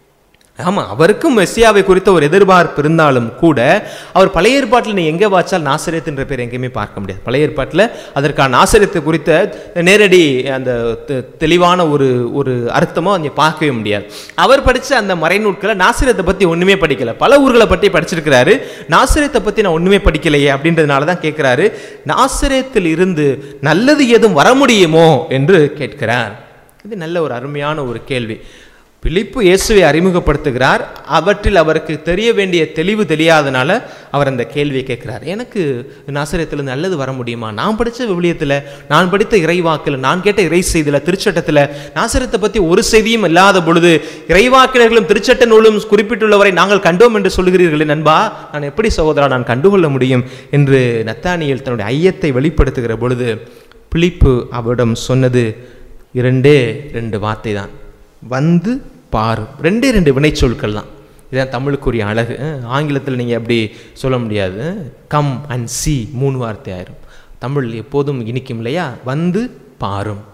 Speaker 2: ஆமாம் அவருக்கும் மெஸ்ஸியாவை குறித்த ஒரு எதிர்பார்ப்பு இருந்தாலும் கூட அவர் பழைய ஏற்பாட்டில் நீ எங்கே வாச்சால் நாசரேத் என்ற பேர் எங்கேயுமே பார்க்க முடியாது பழைய ஏற்பாட்டில் அதற்கான நாசரத்தை குறித்த நேரடி அந்த தெ- தெளிவான ஒரு ஒரு அர்த்தமோ அங்கே பார்க்கவே முடியாது அவர் படித்த அந்த மறைநூட்களை நாசிரத்தை பற்றி ஒன்றுமே படிக்கல பல ஊர்களை பற்றி படிச்சிருக்கிறாரு நாசிரத்தை பற்றி நான் ஒன்றுமே படிக்கலையே அப்படின்றதுனால தான் கேட்குறாரு நாசிரத்தில் இருந்து நல்லது எதுவும் வர முடியுமோ என்று கேட்கிறார் இது நல்ல ஒரு அருமையான ஒரு கேள்வி பிலிப்பு இயேசுவை அறிமுகப்படுத்துகிறார் அவற்றில் அவருக்கு தெரிய வேண்டிய தெளிவு தெரியாதனால அவர் அந்த கேள்வியை கேட்கிறார் எனக்கு நாசரியத்தில் நல்லது வர முடியுமா நான் படித்த விவிலியத்தில் நான் படித்த இறைவாக்கில் நான் கேட்ட இறை செய்தியில் திருச்சட்டத்தில் நாசரத்தை பற்றி ஒரு செய்தியும் இல்லாத பொழுது இறைவாக்கினர்களும் திருச்சட்ட நூலும் குறிப்பிட்டுள்ளவரை நாங்கள் கண்டோம் என்று சொல்லுகிறீர்களே நண்பா நான் எப்படி சகோதரா நான் கண்டுகொள்ள முடியும் என்று நத்தானியல் தன்னுடைய ஐயத்தை வெளிப்படுத்துகிற பொழுது பிலிப்பு அவரிடம் சொன்னது இரண்டே ரெண்டு வார்த்தை தான் வந்து பாரு ரெண்டே ரெண்டு வினைச்சொற்கள் தான் இதான் தமிழுக்குரிய அழகு ஆங்கிலத்தில் நீங்கள் அப்படி சொல்ல முடியாது கம் அண்ட் சி மூணு வார்த்தை ஆயிரும் தமிழ் எப்போதும் இனிக்கும் இல்லையா வந்து பாரும்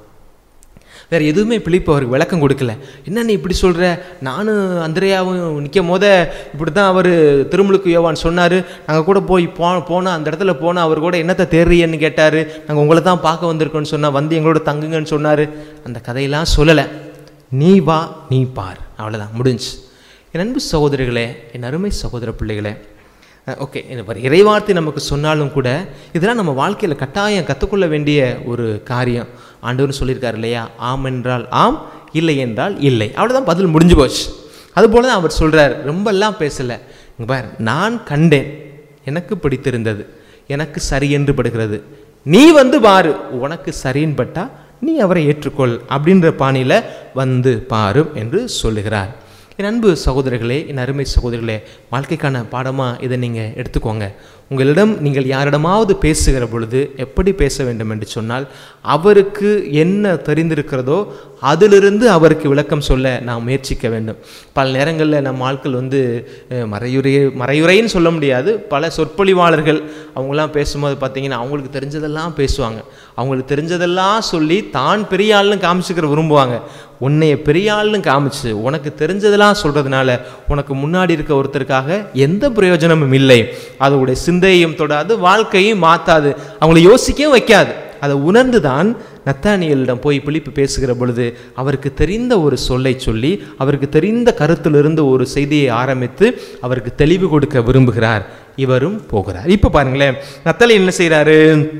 Speaker 2: வேற எதுவுமே பிலிப்பு அவருக்கு விளக்கம் கொடுக்கல என்ன நீ இப்படி சொல்ற நானும் அந்திரையாவும் நிற்கும் போத இப்படி தான் அவர் திருமுழுக்கு யோவான் சொன்னார் நாங்கள் கூட போய் போ போனால் அந்த இடத்துல போனால் அவர் கூட என்னத்தை தேடுறீன்னு கேட்டார் நாங்கள் உங்களை தான் பார்க்க வந்திருக்கோன்னு சொன்னால் வந்து எங்களோட தங்குங்கன்னு சொன்னார் அந்த கதையெல்லாம் சொல்லலை நீ வா நீ பார் அவ்வளோதான் முடிஞ்சு என் அன்பு சகோதரிகளே என் அருமை சகோதர பிள்ளைகளே ஓகே இறைவார்த்தை நமக்கு சொன்னாலும் கூட இதெல்லாம் நம்ம வாழ்க்கையில் கட்டாயம் கற்றுக்கொள்ள வேண்டிய ஒரு காரியம் ஆண்டவர் சொல்லியிருக்காரு இல்லையா ஆம் என்றால் ஆம் இல்லை என்றால் இல்லை அவ்வளோதான் பதில் முடிஞ்சு போச்சு அதுபோல தான் அவர் சொல்கிறார் ரொம்பலாம் பேசலை இங்க பார் நான் கண்டேன் எனக்கு பிடித்திருந்தது எனக்கு சரி என்று படுகிறது நீ வந்து பாரு உனக்கு சரின்னு பட்டா நீ அவரை ஏற்றுக்கொள் அப்படின்ற பாணியில் வந்து பாரும் என்று சொல்லுகிறார் என் அன்பு சகோதரர்களே என் அருமை சகோதரர்களே வாழ்க்கைக்கான பாடமாக இதை நீங்கள் எடுத்துக்கோங்க உங்களிடம் நீங்கள் யாரிடமாவது பேசுகிற பொழுது எப்படி பேச வேண்டும் என்று சொன்னால் அவருக்கு என்ன தெரிந்திருக்கிறதோ அதிலிருந்து அவருக்கு விளக்கம் சொல்ல நாம் முயற்சிக்க வேண்டும் பல நேரங்களில் நம்ம ஆட்கள் வந்து அஹ், மறையுரை மறையுரைன்னு சொல்ல முடியாது பல சொற்பொழிவாளர்கள் அவங்களாம் பேசும்போது பார்த்தீங்கன்னா அவங்களுக்கு தெரிஞ்சதெல்லாம் பேசுவாங்க அவங்களுக்கு தெரிஞ்சதெல்லாம் சொல்லி தான் பெரிய ஆள்னு காமிச்சுக்கிற விரும்புவாங்க உன்னைய பெரிய ஆள்னு காமிச்சு உனக்கு தெரிஞ்சதெல்லாம் சொல்றதுனால உனக்கு முன்னாடி இருக்க ஒருத்தருக்காக எந்த பிரயோஜனமும் இல்லை அதோடைய சிந்தையும் தொடாது வாழ்க்கையும் மாத்தாது அவங்களை யோசிக்கவும் வைக்காது அதை உணர்ந்து தான் நத்தானியலிடம் போய் பிலிப்பு பேசுகிற பொழுது அவருக்கு தெரிந்த ஒரு சொல்லை சொல்லி அவருக்கு தெரிந்த கருத்திலிருந்து ஒரு செய்தியை ஆரம்பித்து அவருக்கு தெளிவு கொடுக்க விரும்புகிறார் இவரும் போகிறார் இப்போ பாருங்களேன் நத்தாலி என்ன செய்கிறாரு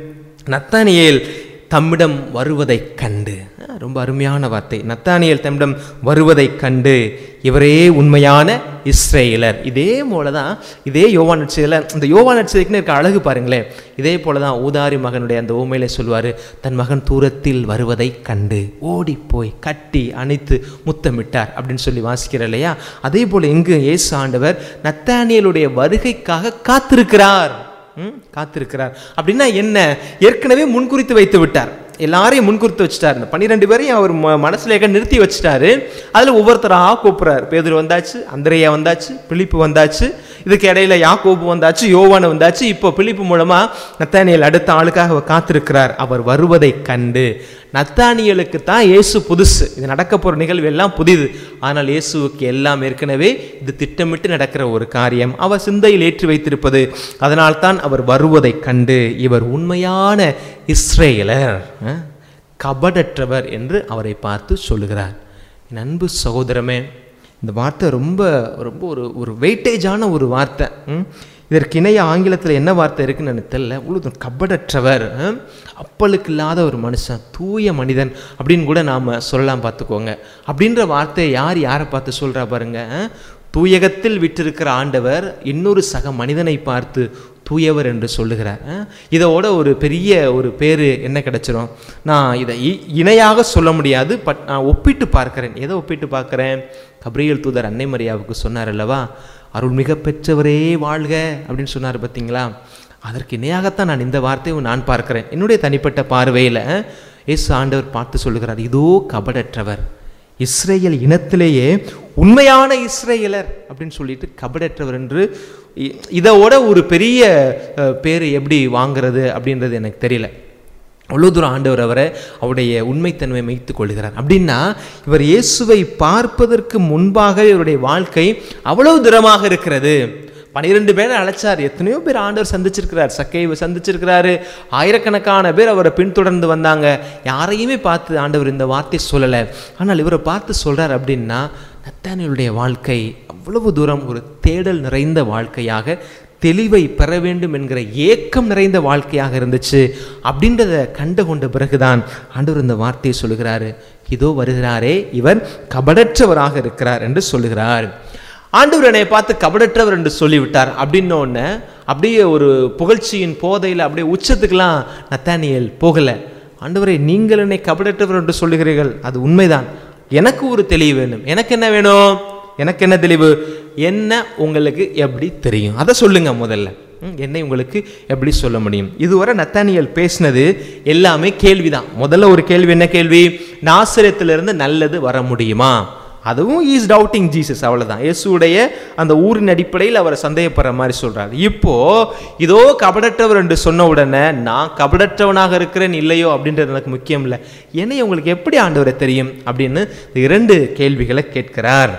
Speaker 2: நத்தானியேல் தம்மிடம் வருவதைக் கண்டு அஹ், ரொம்ப அருமையான வார்த்தை நத்தானியேல் தம்மிடம் வருவதைக் கண்டு இவரே உண்மையான இஸ்ரேலர் இதே போல தான் இதே யோவான் நட்சதில் இந்த யோவான் நட்சதிக்குன்னு இருக்க அழகு பாருங்களேன் இதே போல தான் ஊதாரி மகனுடைய அந்த ஊமையில சொல்வார் தன் மகன் தூரத்தில் வருவதைக் கண்டு ஓடி போய் கட்டி அணைத்து முத்தமிட்டார் அப்படின்னு சொல்லி வாசிக்கிற இல்லையா அதே போல இங்கு இயேசு ஆண்டவர் நத்தானியலுடைய வருகைக்காக காத்திருக்கிறார் ம், காத்திருக்கிறார் அப்படின்னா என்ன ஏற்கனவே முன்குறித்து வைத்து விட்டார் எல்லாரையும் முன்குறித்து வச்சுட்டார் இந்த பன்னிரெண்டு பேரையும் அவர் ம மனசுல ஏக நிறுத்தி வச்சுட்டாரு அதில் ஒவ்வொருத்தராக கூப்பிட்றாரு பேதுரு வந்தாச்சு அந்திரையா வந்தாச்சு பிலிப்பு வந்தாச்சு இதுக்கு இடையில யாக்கோபு வந்தாச்சு யோவான வந்தாச்சு இப்போ பிலிப்பு மூலமா நத்தானியல் அடுத்த ஆளுக்காக அவர் காத்திருக்கிறார் அவர் வருவதை கண்டு நத்தானியலுக்கு தான் இயேசு புதுசு இது நடக்க போகிற நிகழ்வு எல்லாம் புதிது ஆனால் இயேசுவுக்கு எல்லாம் ஏற்கனவே இது திட்டமிட்டு நடக்கிற ஒரு காரியம் அவர் சிந்தையில் ஏற்றி வைத்திருப்பது அதனால்தான் அவர் வருவதை கண்டு இவர் உண்மையான இஸ்ரேலர் அஹ், கபடற்றவர் என்று அவரை பார்த்து சொல்லுகிறார் என் அன்பு சகோதரமே இந்த வார்த்தை ரொம்ப ரொம்ப ஒரு ஒரு வெயிட்டேஜான ஒரு வார்த்தை ம்? இதற்கு இணைய ஆங்கிலத்தில் என்ன வார்த்தை இருக்குன்னு எனக்கு தெரியல உழுது கபடற்றவர் ம்? அப்பலுக்கு இல்லாத ஒரு மனுஷன் தூய மனிதன் அப்படின்னு கூட நாம் சொல்லலாம் பார்த்துக்கோங்க அப்படின்ற வார்த்தையை யார் யாரை பார்த்து சொல்கிறா பாருங்க ம்? தூயகத்தில் விட்டிருக்கிற ஆண்டவர் இன்னொரு சக மனிதனை பார்த்து தூயவர் என்று சொல்லுகிறார் அஹ், இதோட ஒரு பெரிய ஒரு பேர் என்ன கிடைச்சிரும் நான் இதை இ- இணையாக சொல்ல முடியாது பட் நான் ஒப்பிட்டு பார்க்கிறேன் எதை ஒப்பிட்டு பார்க்கிறேன் கப்ரியல் தூதர் அன்னை மரியாவுக்கு சொன்னார் அல்லவா அருள்மிக பெற்றவரே வாழ்க அப்படின்னு சொன்னார் பார்த்தீங்களா அதற்கு இணையாகத்தான் நான் இந்த வார்த்தையை நான் பார்க்கிறேன் என்னுடைய தனிப்பட்ட பார்வையில் இயேசு ஆண்டவர் பார்த்து சொல்லுகிறார் இதோ கபடற்றவர் இஸ்ரேல் இனத்திலேயே உண்மையான இஸ்ரேலர் அப்படின்னு சொல்லிட்டு கபடற்றவர் என்று இ- இதோட ஒரு பெரிய அஹ், பேர் எப்படி வாங்குறது அப்படின்றது எனக்கு தெரியல அவ்வளோ தூரம் ஆண்டவர் அவரை அவருடைய உண்மைத்தன்மை மைத்து கொள்கிறார் அப்படின்னா இவர் இயேசுவை பார்ப்பதற்கு முன்பாக இவருடைய வாழ்க்கை அவ்வளவு திடமாக இருக்கிறது பனிரெண்டு பேரை அழைச்சார் எத்தனையோ பேர் ஆண்டவர் சந்திச்சிருக்கிறார் சக்கைவை சந்திச்சிருக்கிறாரு ஆயிரக்கணக்கான பேர் அவரை பின்தொடர்ந்து வந்தாங்க யாரையுமே பார்த்து ஆண்டவர் இந்த வார்த்தை சொல்லலை ஆனால் இவரை பார்த்து சொல்றார் அப்படின்னா நத்தானியலுடைய வாழ்க்கை அவ்வளவு தூரம் ஒரு தேடல் நிறைந்த வாழ்க்கையாக தெளிவை பெற வேண்டும் என்கிற ஏக்கம் நிறைந்த வாழ்க்கையாக இருந்துச்சு அப்படின்றத கண்டு கொண்ட பிறகுதான் ஆண்டவர் இந்த வார்த்தையை சொல்லுகிறாரு இதோ வருகிறாரே இவர் கபடற்றவராக இருக்கிறார் என்று சொல்லுகிறார் ஆண்டவர் என்னை பார்த்து கபடற்றவர் என்று சொல்லிவிட்டார் அப்படின்ன உடனே அப்படியே ஒரு புகழ்ச்சியின் போதையில் அப்படியே உச்சத்துக்கெல்லாம் நத்தானியல் போகலை ஆண்டவரே நீங்கள் என்னை கபடற்றவர் என்று சொல்லுகிறீர்கள் அது உண்மைதான் எனக்கு ஒரு தெளிவு வேணும் எனக்கு என்ன வேணும் எனக்கு என்ன தெளிவு என்ன உங்களுக்கு எப்படி தெரியும் அதை சொல்லுங்க முதல்ல ம், என்னை உங்களுக்கு எப்படி சொல்ல முடியும் இதுவரை நத்தானியல் பேசினது எல்லாமே கேள்விதான் முதல்ல ஒரு கேள்வி என்ன கேள்வி நாசிரியத்திலிருந்து நல்லது வர முடியுமா அதுவும் இஸ் டவுட்டிங் ஜீசஸ் அவ்வளவுதான் இயேசுடைய அந்த ஊரின் அடிப்படையில் அவரை சந்தேகப்படுற மாதிரி சொல்றாரு இப்போ இதோ கபடற்றவர் என்று சொன்ன உடனே நான் கபடற்றவனாக இருக்கிறேன் இல்லையோ அப்படின்றது எனக்கு முக்கியம் இல்லை என்னை உங்களுக்கு எப்படி ஆண்டவரை தெரியும் அப்படின்னு இந்த இரண்டு கேள்விகளை கேட்கிறார்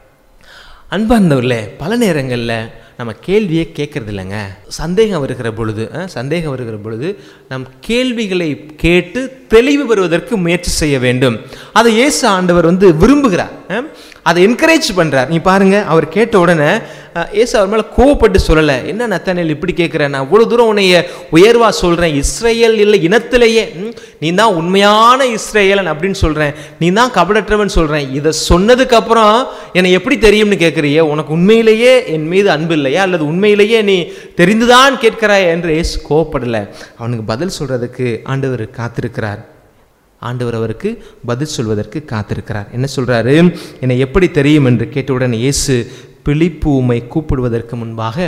Speaker 2: அன்பார்ந்தவர்களே பல நேரங்களில் நம்ம கேள்வியே கேட்கறது இல்லைங்க சந்தேகம் வருகிற பொழுது அஹ், சந்தேகம் வருகிற பொழுது நம் கேள்விகளை கேட்டு தெளிவு பெறுவதற்கு முயற்சி செய்ய வேண்டும் அதை இயேசு ஆண்டவர் வந்து விரும்புகிறார் அஹ், அதை என்கரேஜ் பண்றார் நீ பாருங்க அவர் கேட்ட உடனே அஹ், இயேசு அவர் மேலே கோவப்பட்டு சொல்லலை என்ன நத்தனில் இப்படி கேட்குற நான் இவ்வளோ தூரம் உன்னைய உயர்வா சொல்கிறேன் இஸ்ரேல் இல்லை இனத்திலேயே ம், நீ தான் உண்மையான இஸ்ரேலன் அப்படின்னு சொல்கிறேன் நீ தான் கபடற்றவன் சொல்கிறேன் இதை சொன்னதுக்கு அப்புறம் என்னை எப்படி தெரியும்னு கேட்குறியே உனக்கு உண்மையிலேயே என் மீது அன்பு இல்லையா அல்லது உண்மையிலேயே நீ தெரிந்துதான் கேட்கிறாய் என்று இயேசு கோவப்படலை அவனுக்கு பதில் சொல்றதுக்கு ஆண்டவர் காத்திருக்கிறார் ஆண்டவர் அவருக்கு பதில் சொல்வதற்கு காத்திருக்கிறார் என்ன சொல்றாரு என்னை எப்படி தெரியும் என்று கேட்டவுடன் இயேசு பிலிப்பு உம்மை கூப்பிடுவதற்கு முன்பாக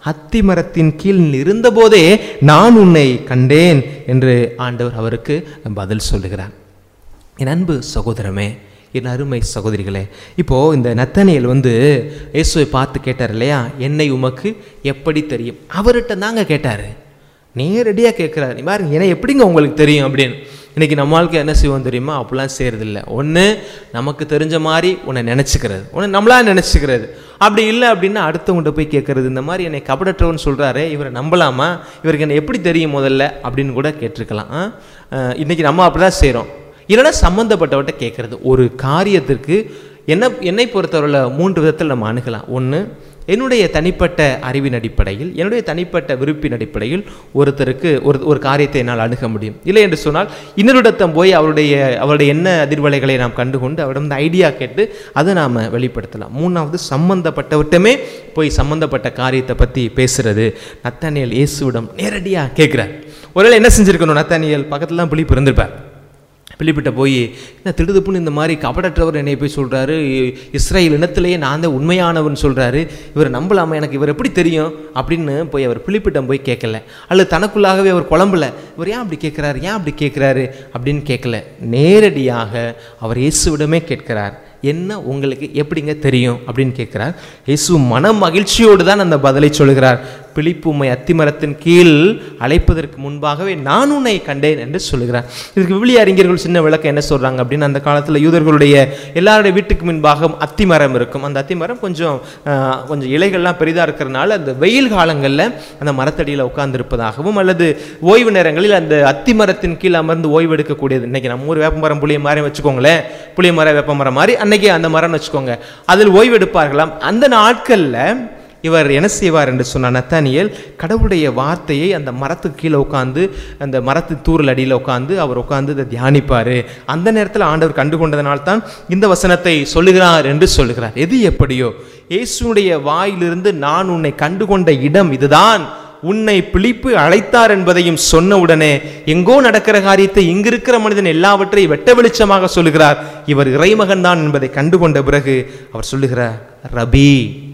Speaker 2: அத்தி மரத்தின் கீழ் நீ இருந்தபோதே நான் உன்னை கண்டேன் என்று ஆண்டவர் அவருக்கு பதில் சொல்லுகிறார் என் அன்பு சகோதரமே என் அருமை சகோதரிகளே இப்போது இந்த நத்தனியல் வந்து இயேசுவை பார்த்து கேட்டார் இல்லையா என்னை உமக்கு எப்படி தெரியும் அவர்கிட்ட தாங்க கேட்டார் நேரடியாக கேட்குறாரு நீ பாருங்க என்னை எப்படிங்க உங்களுக்கு தெரியும் அப்படின்னு இன்னைக்கு நம்ம வாழ்க்கை என்ன செய்வோம் தெரியுமா அப்படிலாம் செய்கிறதில்ல ஒன்று நமக்கு தெரிஞ்ச மாதிரி உன்னை நினச்சிக்கிறது ஒன்று நம்மளா நினச்சிக்கிறது அப்படி இல்லை அப்படின்னா அடுத்தவங்கள்ட்ட போய் கேட்குறது இந்த மாதிரி என்னை கபடற்றவன் சொல்கிறாரு இவரை நம்பலாமா இவருக்கு என்ன எப்படி தெரியும் முதல்ல அப்படின்னு கூட கேட்டிருக்கலாம் ஆ? அஹ் இன்னைக்கு நம்ம அப்படி தான் செய்கிறோம் இல்லைன்னா சம்மந்தப்பட்டவர்கிட்ட கேட்குறது ஒரு காரியத்திற்கு என்ன என்னை பொறுத்தவரையில் மூன்று விதத்தில் நம்ம அணுகலாம் ஒன்று என்னுடைய தனிப்பட்ட அறிவின் அடிப்படையில் என்னுடைய தனிப்பட்ட விருப்பின் அடிப்படையில் ஒருத்தருக்கு ஒரு ஒரு காரியத்தை என்னால் அணுக முடியும் இல்லை என்று சொன்னால் இன்னொருடத்தம் போய் அவருடைய அவருடைய என்ன அதிர்வலைகளை நாம் கண்டுகொண்டு அவரிடம் இந்த ஐடியா கேட்டு அதை நாம் வெளிப்படுத்தலாம் மூணாவது சம்பந்தப்பட்டவர்கிட்டமே போய் சம்பந்தப்பட்ட காரியத்தை பற்றி பேசுறது நத்தானியல் இயேசுவிடம் நேரடியாக கேட்குறார் ஒருவேளை என்ன செஞ்சிருக்கணும் நத்தானியல் பக்கத்துல தான் புலி பிறந்திருப்பார் பிலிப்பிட்ட போய் என்ன திடுதுப்புன்னு இந்த மாதிரி கபடற்றவர் என்னை போய் சொல்கிறாரு இஸ்ரேல் இனத்திலேயே நான் தான் உண்மையானவன் சொல்கிறாரு இவர் நம்பலாமா எனக்கு இவர் எப்படி தெரியும் அப்படின்னு போய் அவர் பிலிப்பிட்டம் போய் கேட்கல அல்லது தனக்குள்ளாகவே அவர் குழம்பல இவர் ஏன் அப்படி கேட்குறாரு ஏன் அப்படி கேட்குறாரு அப்படின்னு கேட்கல நேரடியாக அவர் இயேசுவிடமே கேட்கிறார் என்ன உங்களுக்கு எப்படிங்க தெரியும் அப்படின்னு கேட்குறார் இயேசு மன மகிழ்ச்சியோடு தான் அந்த பதிலை சொல்கிறார் பிலிப்பு உம்மை அத்திமரத்தின் கீழ் அழைப்பதற்கு முன்பாகவே நான் உன்னை கண்டேன் என்று சொல்லுகிறார் இதுக்கு விவிலிய அறிஞர்கள் சின்ன விளக்கம் என்ன சொல்றாங்க அப்படின்னு அந்த காலத்தில் யூதர்களுடைய எல்லாருடைய வீட்டுக்கு முன்பாக அத்திமரம் இருக்கும் அந்த அத்திமரம் கொஞ்சம் ஆஹ், கொஞ்சம் இலைகள்லாம் பெரிதாக இருக்கிறனால அந்த வெயில் காலங்களில் அந்த மரத்தடியில் உட்கார்ந்திருப்பதாகவும் அல்லது ஓய்வு நேரங்களில் அந்த அத்திமரத்தின் கீழ் அமர்ந்து ஓய்வு எடுக்கக்கூடியது இன்னைக்கு நம்ம ஊர் வேப்பமரம் புளிய மரம் வச்சுக்கோங்களேன் புளிய மரம் வேப்பமரம் மாதிரி அன்னைக்கு அந்த மரம்னு வச்சுக்கோங்க அதில் ஓய்வு எடுப்பார்களாம் அந்த நாட்களில் இவர் என்ன செய்வார் என்று சொன்னார் நத்தானியேல் கடவுளுடைய வார்த்தையை அந்த மரத்துக்கு கீழே உட்காந்து அந்த மரத்து தூரல் அடியில் உட்காந்து அவர் உட்காந்து இதை தியானிப்பார் அந்த நேரத்தில் ஆண்டவர் கண்டுகொண்டதனால்தான் இந்த வசனத்தை சொல்லுகிறார் என்று சொல்லுகிறார் எது எப்படியோ இயேசுடைய வாயிலிருந்து நான் உன்னை கண்டுகொண்ட இடம் இதுதான் உன்னை பிழிப்பு அழைத்தார் என்பதையும் சொன்ன உடனே எங்கோ நடக்கிற காரியத்தை இங்கிருக்கிற மனிதன் எல்லாவற்றையும் வெட்ட வெளிச்சமாக சொல்லுகிறார் இவர் இறைமகன் தான் என்பதை கண்டுகொண்ட பிறகு அவர் சொல்லுகிறார் ரபி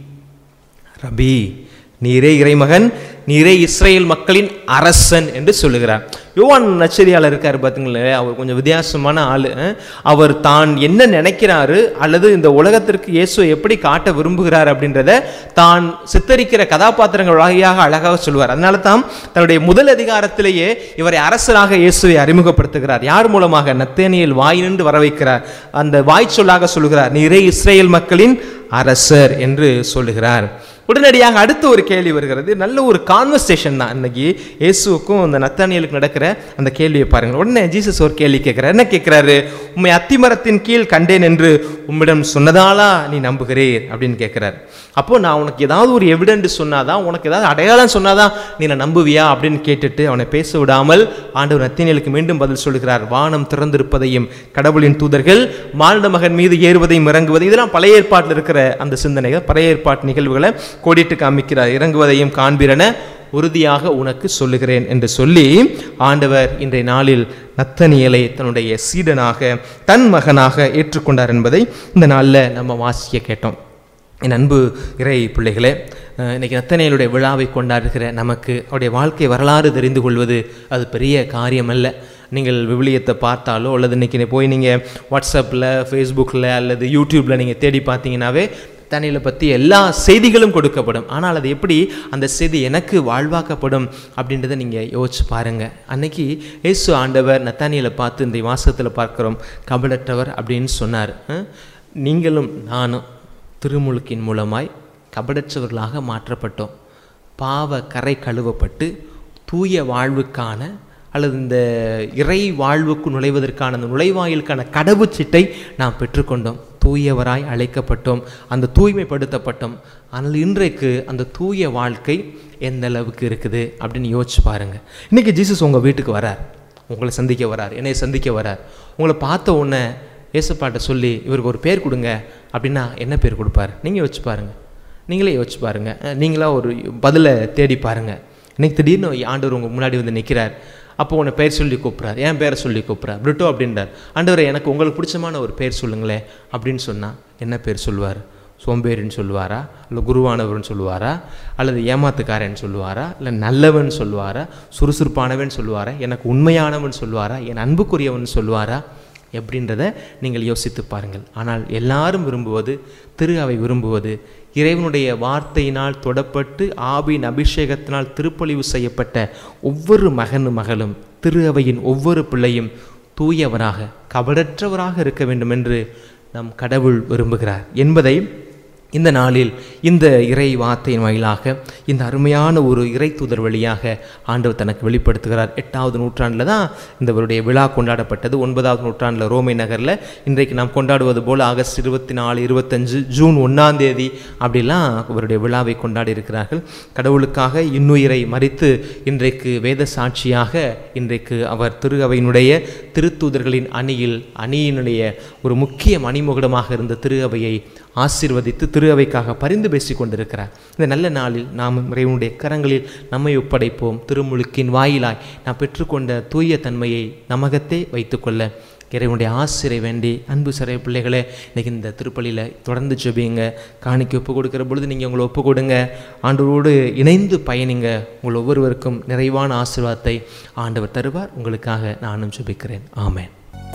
Speaker 2: ரபி நீரே இறைமகன் நீரே இஸ்ரேல் மக்களின் அரசன் என்று சொல்லுகிறார் யோவான் நச்சரியாளர் இருக்கார் பார்த்தீங்களே அவர் கொஞ்சம் வித்தியாசமான ஆள் அவர் தான் என்ன நினைக்கிறாரு அல்லது இந்த உலகத்திற்கு இயேசுவை எப்படி காட்ட விரும்புகிறார் அப்படின்றத தான் சித்தரிக்கிற கதாபாத்திரங்கள் வகையாக அழகாக சொல்வார் அதனால தான் தன்னுடைய முதல் அதிகாரத்திலேயே இவரை அரசராக இயேசுவை அறிமுகப்படுத்துகிறார் யார் மூலமாக நத்தேனியில் வாய் நின்று வர வைக்கிறார் அந்த வாய் சொல்லாக சொல்லுகிறார் நீரே இஸ்ரேல் மக்களின் அரசர் என்று சொல்லுகிறார் உடனடியாக அடுத்த ஒரு கேள்வி வருகிறது நல்ல ஒரு கான்வர்சேஷன் தான் இன்னைக்கு இயேசுவுக்கும் அந்த நத்தானியலுக்கு நடக்கிற அந்த கேள்வியை பாருங்க உடனே ஜீசஸ் ஒரு கேள்வி கேட்கிறார் என்ன கேட்கிறாரு உண்மை அத்திமரத்தின் கீழ் கண்டேன் என்று உம்மிடம் சொன்னதாலா நீ நம்புகிறீர் அப்படின்னு கேட்கிறார் அப்போ நான் உனக்கு ஏதாவது ஒரு எவிடென்ட் சொன்னாதான் உனக்கு ஏதாவது அடையாளம் சொன்னாதான் நீ நான் நம்புவியா அப்படின்னு கேட்டுட்டு அவனை பேச விடாமல் ஆண்டவர் நத்தினியலுக்கு மீண்டும் பதில் சொல்கிறார் வானம் திறந்திருப்பதையும் கடவுளின் தூதர்கள் மானிட மகன் மீது ஏறுவதையும் இறங்குவதையும் இதெல்லாம் பழைய ஏற்பாட்டில் இருக்கிற அந்த சிந்தனைகள் பழைய ஏற்பாட்டு நிகழ்வுகளை கோடிட்டு காமிக்கிறார் இறங்குவதையும் காண்பிறன உறுதியாக உனக்கு சொல்லுகிறேன் என்று சொல்லி ஆண்டவர் இன்றைய நாளில் நத்தனியலை தன்னுடைய சீடனாக தன் மகனாக ஏற்றுக்கொண்டார் என்பதை இந்த நாளில் நம்ம வாசிக்க கேட்டோம் என் அன்பு இறை பிள்ளைகளே அஹ் இன்னைக்கு நத்தனையலுடைய விழாவை கொண்டாடுகிற நமக்கு அவருடைய வாழ்க்கை வரலாறு தெரிந்து கொள்வது அது பெரிய காரியம் அல்ல நீங்கள் விவிலியத்தை பார்த்தாலோ அல்லது இன்னைக்கு போய் நீங்கள் வாட்ஸ்அப்பில் ஃபேஸ்புக்கில் அல்லது யூடியூப்பில் நீங்கள் தேடி பார்த்தீங்கன்னாவே தண்ணியில் பற்றி எல்லா செய்திகளும் கொடுக்கப்படும் ஆனால் அது எப்படி அந்த செய்தி எனக்கு வாழ்வாக்கப்படும் அப்படின்றத நீங்கள் யோசிச்சு பாருங்கள் அன்னைக்கு இயேசு ஆண்டவர் நத்தானியலை பார்த்து இந்த வாசகத்தில் பார்க்குறோம் கபடற்றவர் அப்படின்னு சொன்னார் அஹ் நீங்களும் நானும் திருமுழுக்கின் மூலமாய் கபடற்றவர்களாக மாற்றப்பட்டோம் பாவ கரை கழுவப்பட்டு தூய வாழ்வுக்கான அல்லது இந்த இறை வாழ்வுக்கு நுழைவதற்கான அந்த நுழைவாயிலுக்கான கடவுச்சீட்டை நாம் பெற்றுக்கொண்டோம் தூயவராய் அழைக்கப்பட்டோம் அந்த தூய்மைப்படுத்தப்பட்டோம் ஆனால் இன்றைக்கு அந்த தூய வாழ்க்கை எந்த அளவுக்கு இருக்குது அப்படின்னு யோசிச்சு பாருங்க இன்னைக்கு ஜீசஸ் உங்கள் வீட்டுக்கு வரார் உங்களை சந்திக்க வரார் என்னை சந்திக்க வரார் உங்களை பார்த்த உடனே ஏசப்பாட்ட சொல்லி இவருக்கு ஒரு பேர் கொடுங்க அப்படின்னா என்ன பேர் கொடுப்பார் நீங்கள் யோசிச்சு பாருங்க நீங்களே யோசிச்சு பாருங்க அஹ் நீங்களா ஒரு பதிலை தேடி பாருங்க இன்னைக்கு திடீர்னு ஆண்டவர் உங்கள் முன்னாடி வந்து நிற்கிறார் அப்போ உன்னை பேர் சொல்லி கூப்பிட்றாரு என் பேரை சொல்லி கூப்பிட்றார் பிரிட்டோ அப்படின்றார் ஆண்டவரை எனக்கு உங்களுக்கு பிடிச்சமான ஒரு பேர் சொல்லுங்களேன் அப்படின்னு சொன்னால் என்ன பேர் சொல்லுவார் சோம்பேறின்னு சொல்லுவாரா இல்லை குருவானவர்னு சொல்லுவாரா அல்லது ஏமாத்துக்காரன் சொல்லுவாரா இல்லை நல்லவன் சொல்லுவாரா சுறுசுறுப்பானவன் சொல்லுவாரா எனக்கு உண்மையானவன் சொல்லுவாரா என் அன்புக்குரியவன் சொல்லுவாரா எப்படின்றத நீங்கள் யோசித்து பாருங்கள் ஆனால் எல்லாரும் விரும்புவது திரு அவை விரும்புவது இறைவனுடைய வார்த்தையினால் தொடப்பட்டு ஆவின் அபிஷேகத்தினால் திருப்பொழிவு செய்யப்பட்ட ஒவ்வொரு மகனும் மகளும் திரு அவையின் ஒவ்வொரு பிள்ளையும் தூயவராக கபடற்றவராக இருக்க வேண்டும் என்று நம் கடவுள் விரும்புகிறார் என்பதை இந்த நாளில் இந்த இறை வார்த்தையின் வாயிலாக இந்த அருமையான ஒரு இறை தூதர் வழியாக ஆண்டவர் தனக்கு வெளிப்படுத்துகிறார் எட்டாவது நூற்றாண்டில் தான் இந்த இவருடைய விழா கொண்டாடப்பட்டது ஒன்பதாவது நூற்றாண்டில் ரோமை நகரில் இன்றைக்கு நாம் கொண்டாடுவது போல் ஆகஸ்ட் இருபத்தி நாலு இருபத்தஞ்சு ஜூன் ஒன்றாம் தேதி அப்படிலாம் இவருடைய விழாவை கொண்டாடி இருக்கிறார்கள் கடவுளுக்காக இன்னுயிரை மறித்து இன்றைக்கு வேத சாட்சியாக இன்றைக்கு அவர் திரு அவையினுடைய திருத்தூதர்களின் அணியில் அணியினுடைய ஒரு முக்கிய மணிமுகடமாக இருந்த திரு அவையை ஆசீர்வதித்து திரு அவைக்காக பரிந்து பேசிக் கொண்டிருக்கிறார் இந்த நல்ல நாளில் நாம் இறைவனுடைய கரங்களில் நம்மை ஒப்படைப்போம் திருமுழுக்கின் வாயிலாய் நாம் பெற்றுக்கொண்ட தூய தன்மையை நமகத்தே வைத்துக்கொள்ள இறைவனுடைய ஆசிரியை வேண்டி அன்பு சிறை பிள்ளைகளே இன்னைக்கு இந்த திருப்பலியில் தொடர்ந்து ஜெபியுங்க காணிக்கை ஒப்பு கொடுக்கிற பொழுது நீங்கள் உங்களை ஒப்பு கொடுங்க ஆண்டவரோடு இணைந்து பயணிங்க உங்கள் ஒவ்வொருவருக்கும் நிறைவான ஆசீர்வாதத்தை ஆண்டவர் தருவார் உங்களுக்காக நானும் ஜெபிக்கிறேன் ஆமென்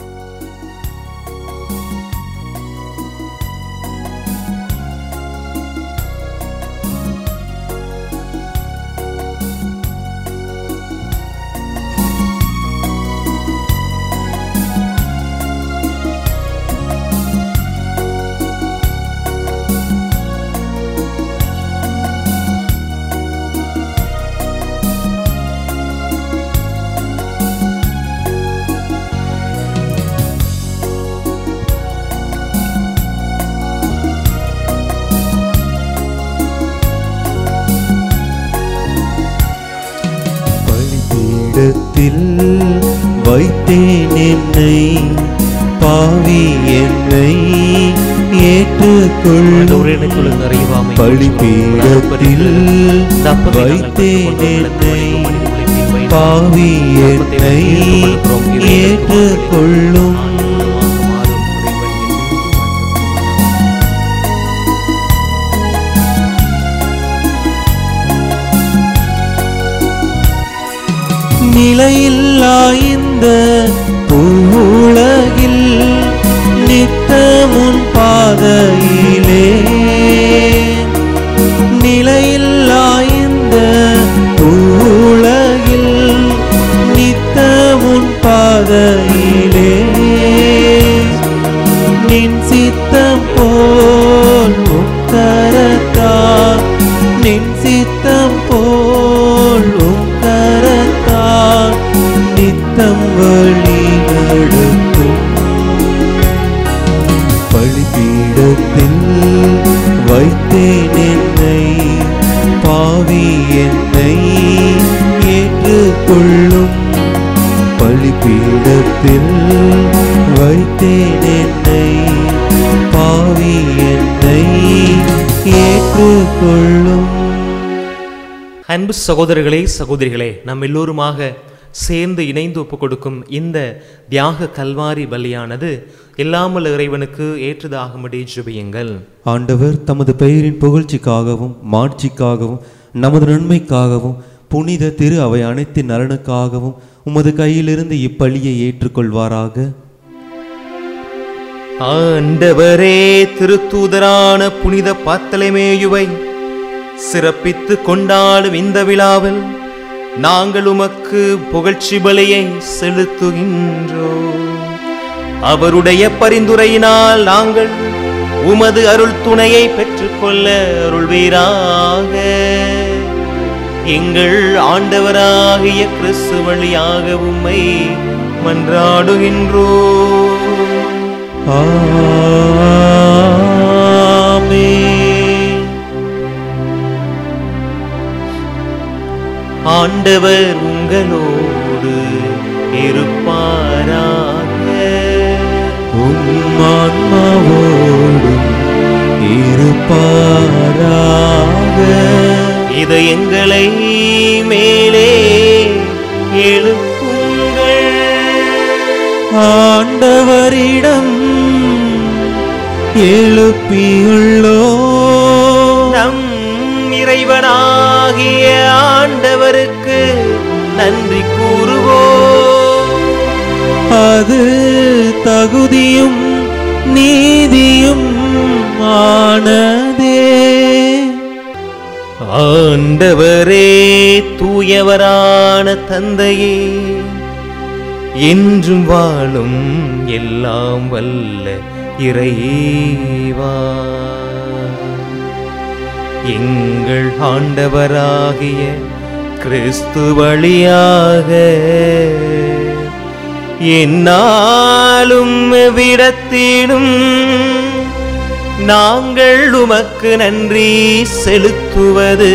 Speaker 1: பலிபீடத்தில் வைத்தேன் என்னை பாவி என்னை ஏற்றுக்கொள்ளும்
Speaker 2: எனக்குள்ள நிறைவாமை
Speaker 1: பலிபீடத்தில் வைத்தேன் என்னை பாவி என்னை ஏற்றுக்கொள்ளும் நிலையில்லா இந்த பூவுலகில் நித்தமுன் பாதையிலே நிலையில்லா இந்த பூவுலகில் நித்தமுன் பாதையிலே நின் சித்தம் போல் உக்கரத்தா நின் சித்தம் போல் உக்கரத்தா நித்தம் வழி நடத்தும் பலிபீடத்தில் வைத்தேன் என்னை பாவி என்னை ஏற்றுக்கொள்ளும் பலிபீடத்தில் வைத்தேன் என்னை பாவி என்னை ஏற்றுக்கொள்ளும்
Speaker 2: அன்பு சகோதரர்களே சகோதரிகளே நம் எல்லோருமாக சேர்ந்து இணைந்து ஒப்பு கொடுக்கும் இந்த தியாக கல்வாரி பலியானது எல்லாமல் இறைவனுக்கு ஏற்றதாகும்படி ஜெபியுங்கள்
Speaker 1: ஆண்டவர் தமது பெயரின் புகழ்ச்சிக்காகவும் மாட்சிக்காகவும் நமது நன்மைக்காகவும் புனித திரு அவை அனைத்தின் நலனுக்காகவும் உமது கையிலிருந்து இப்பலியை ஏற்றுக்கொள்வாராக
Speaker 2: ஆண்டவரே திருத்தூதரான புனித பாத்தலைமேயுவை சிறப்பித்து கொண்டாடும் இந்த விழாவில் நாங்கள் உமக்கு புகழ்ச்சி பலியை செலுத்துகின்றோம் அவருடைய பரிந்துரையினால் நாங்கள் உமது அருள் துணையை பெற்றுக்கொள்ள அருள்வீராக எங்கள் ஆண்டவராகிய கிறிஸ்து வழியாக உம்மை மன்றாடுகின்றோம்
Speaker 1: ஆமென்.
Speaker 2: ஆண்டவர் உங்களோடு இருப்பாராக
Speaker 1: உம் ஆன்மாவோடும் இருப்பாராக
Speaker 2: இதயங்களை மேலே எழுப்புங்கள்
Speaker 1: ஆண்டவரிடம் எழுப்பியுள்ளோ
Speaker 2: இறைவனாகிய ஆண்டவருக்கு நன்றி கூறுவோம்
Speaker 1: அது தகுதியும் நீதியும் ஆனதே
Speaker 2: ஆண்டவரே தூயவரான தந்தையே என்றும் வாழும் எல்லாம் வல்ல இறைவா எங்கள் ஆண்டவராகிய கிறிஸ்து வழியாக என்னாலும் விடத்திலும் நாங்கள் உமக்கு நன்றி செலுத்துவது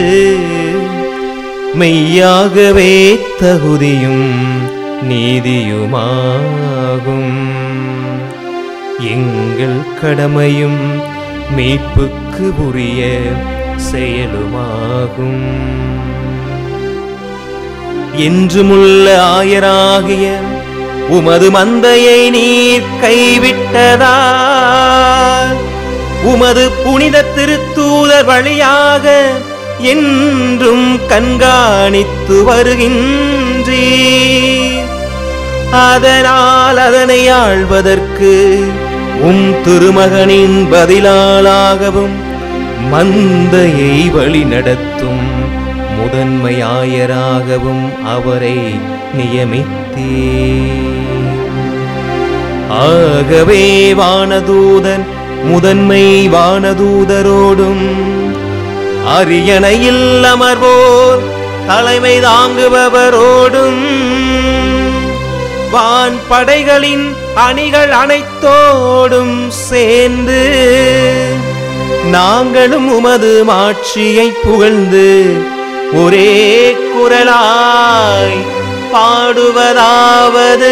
Speaker 2: மெய்யாகவே தகுதியும் நீதியுமாகும் எங்கள் கடமையும் மீட்புக்கு உரிய செயலுமாகும் என்றுமுள்ள ஆயராகிய உமது மந்தையை நீர் கைவிட்டதால் உமது புனித திருத்தூதர் வழியாக என்றும் கண்காணித்து வருகின்றீர் அதனால் அதனை ஆள்வதற்கு உம் திருமகனின் பதிலாளாகவும் மந்தையை வழிநடத்தும் முதன்மையாயராகவும் அவரை நியமித்தீர் ஆகவே வானதூதன் முதன்மை வானதூதரோடும் அரியணையில் அமர்வோர் தலைமை தாங்குபவரோடும் வான் படைகளின் அணிகள் அனைத்தோடும் சேர்ந்து நாங்களும் உமது மாட்சியை புகழ்ந்து ஒரே குரலாய் பாடுவதாவது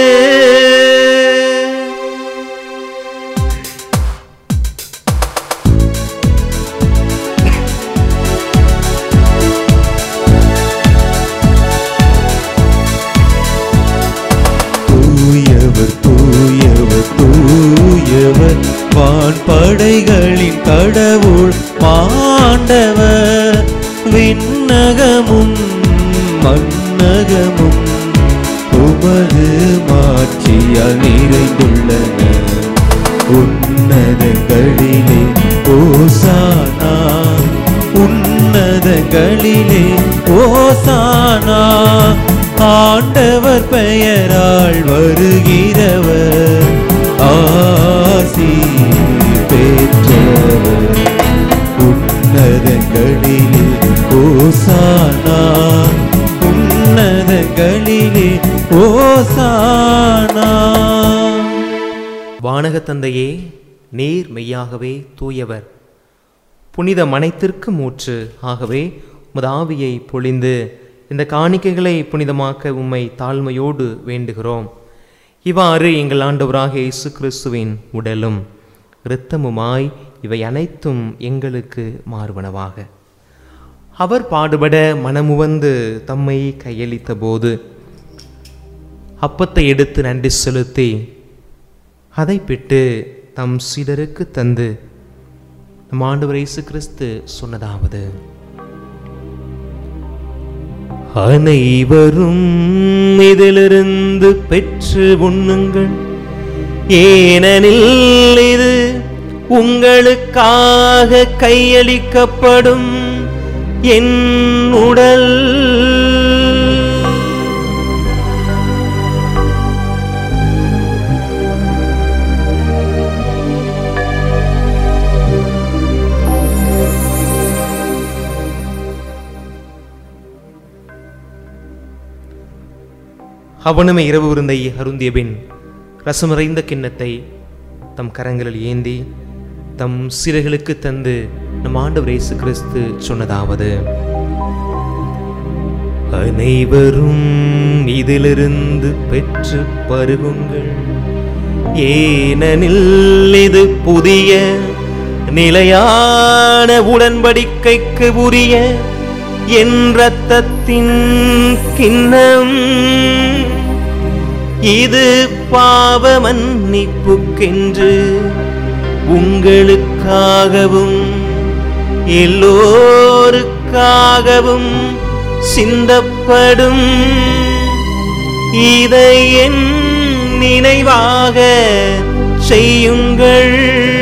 Speaker 1: தூயவர் தூயவர் தூயவர் வான் படைகளின் கடவுள் மாண்டவர் விண்ணகமும் மன்னகமும் உமது மாட்சியால் நிறைந்துள்ளன உன்னதங்களிலே ஓசானா உன்னதங்களிலே ஓசானா ஆண்டவர் பெயரால் வருகிறவர் ஆசி பெற்றவர் உன்னதங்களிலே ஓசானா உன்னதங்களிலே ஓசானா
Speaker 2: வானக தந்தையே நீர் மெய்யாகவே தூயவர் புனித மனைத்திற்கு மூச்சு ஆகவே உமது ஆவியை பொழிந்து இந்த காணிக்கைகளை புனிதமாக்க உம்மை தாழ்மையோடு வேண்டுகிறோம் இவ்வாறு எங்கள் ஆண்டவராக இயேசு கிறிஸ்துவின் உடலும் இரத்தமுமாய் இவை அனைத்தும் எங்களுக்கு மாறுவனவாக அவர் பாடுபட மனமுவந்து தம்மை கையளித்த போது அப்பத்தை எடுத்து நன்றி செலுத்தி அதை பிட்டு தம் சீடருக்கு தந்து நம் ஆண்டவர் இயேசு கிறிஸ்து சொன்னதாவது அனைவரும் இதிலிருந்து பெற்று உண்ணுங்கள் ஏனெனில் இது உங்களுக்காக கையளிக்கப்படும் என் உடல் அவனுமே இரவு விருந்தை அருந்திய பின் ரசமறைந்த கிண்ணத்தை தம் கரங்களில் ஏந்தி தம் சிறைகளுக்கு தந்து நம் ஆண்டவர் இயேசு கிறிஸ்து சொன்னதாவது அனைவரும் இதிலிருந்து பெற்று பருகுங்கள் ஏனெனில் இது புதிய நிலையான உடன்படிக்கைக்கு உரிய என் ரத்தத்தின் கிண்ணம் இது பாவ மன்னிப்புக்கென்று உங்களுக்காகவும் எல்லோருக்காகவும் எங்களுக்காகவும் சிந்தப்படும் இதை என் நினைவாக செய்யுங்கள்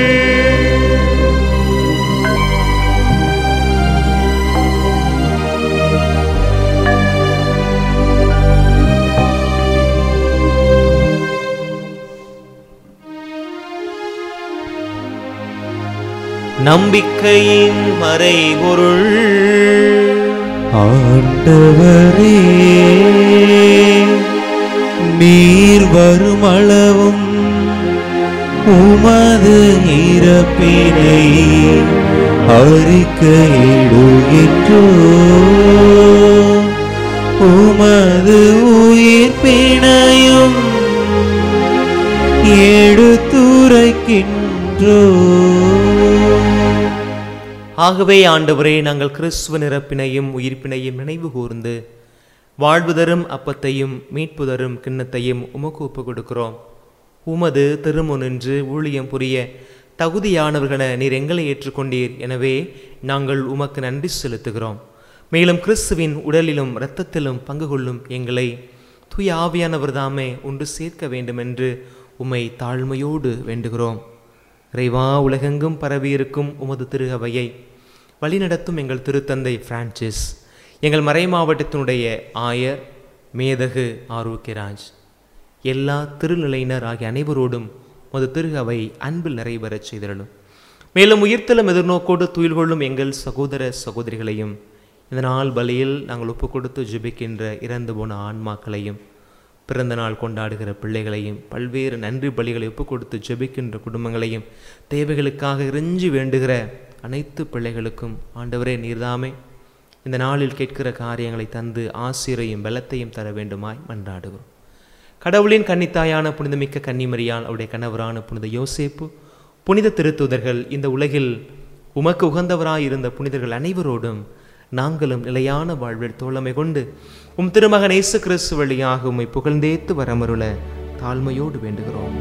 Speaker 2: நம்பிக்கையின் மறைபொருள்
Speaker 1: ஆண்டவரே நீர் வருமளவும் உமது இறப்பினை அறிக்கையிடுகின்றோ உமது உயிர்ப்பினையும் எடுத்துரைக்கின்றோ
Speaker 2: ஆகவே ஆண்டவரே நாங்கள் கிறிஸ்துவ நிரப்பினையும் உயிர்ப்பினையும் நினைவு கூர்ந்து வாழ்வு தரும் அப்பத்தையும் மீட்பு தரும் கிண்ணத்தையும் உமக்கு ஒப்புக் கொடுக்கிறோம் உமது திருமுனின்று ஊழியம் புரிய தகுதியானவர்களென நீர் எங்களை ஏற்றுக்கொண்டீர் எனவே நாங்கள் உமக்கு நன்றி செலுத்துகிறோம் மேலும் கிறிஸ்துவின் உடலிலும் இரத்தத்திலும் பங்கு கொள்ளும் எங்களை தூய ஆவியானவர் தாமே ஒன்று சேர்க்க வேண்டுமென்று உம்மை தாழ்மையோடு வேண்டுகிறோம் இறைவா உலகெங்கும் பரவியிருக்கும் உமது திரு அவையை வழிநடத்தும் எங்கள் திருத்தந்தை பிரான்சிஸ் எங்கள் மறை மாவட்டத்தினுடைய ஆயர் மேதகு ஆரோக்கியராஜ் எல்லா திருநிலையினர் ஆகிய அனைவரோடும் உமது திரு அவை அன்பில் நிறைவேறச் செய்திடலும் மேலும் உயிர்த்தலும் எதிர்நோக்கோடு துயில் கொள்ளும் எங்கள் சகோதர சகோதரிகளையும் இந்த நாள் பலியில் நாங்கள் ஒப்பு கொடுத்து ஜெபிக்கின்ற இறந்து போன ஆன்மாக்களையும் பிறந்த நாள் கொண்டாடுகிற பிள்ளைகளையும் பல்வேறு நன்றி பலிகளை ஒப்பு கொடுத்து ஜெபிக்கின்ற குடும்பங்களையும் தேவைகளுக்காக இறைஞ்சி வேண்டுகிற அனைத்து பிள்ளைகளுக்கும் ஆண்டவரே நீர்தாமே இந்த நாளில் கேட்கிற காரியங்களை தந்து ஆசிரியையும் பலத்தையும் தர வேண்டுமாய் மன்றாடுகிறோம் கடவுளின் கன்னித்தாயான புனிதமிக்க கன்னிமரியால் அவருடைய கணவரான புனித யோசேப்பு புனித திருத்துதர்கள் இந்த உலகில் உமக்கு உகந்தவராயிருந்த புனிதர்கள் அனைவரோடும் நாங்களும் நிலையான வாழ்வில் தோழமை கொண்டு உம் திருமகன் இயேசு கிறிஸ்து வழியாக உம்மை புகழ்ந்தேத்து வரமருள தாழ்மையோடு வேண்டுகிறோம்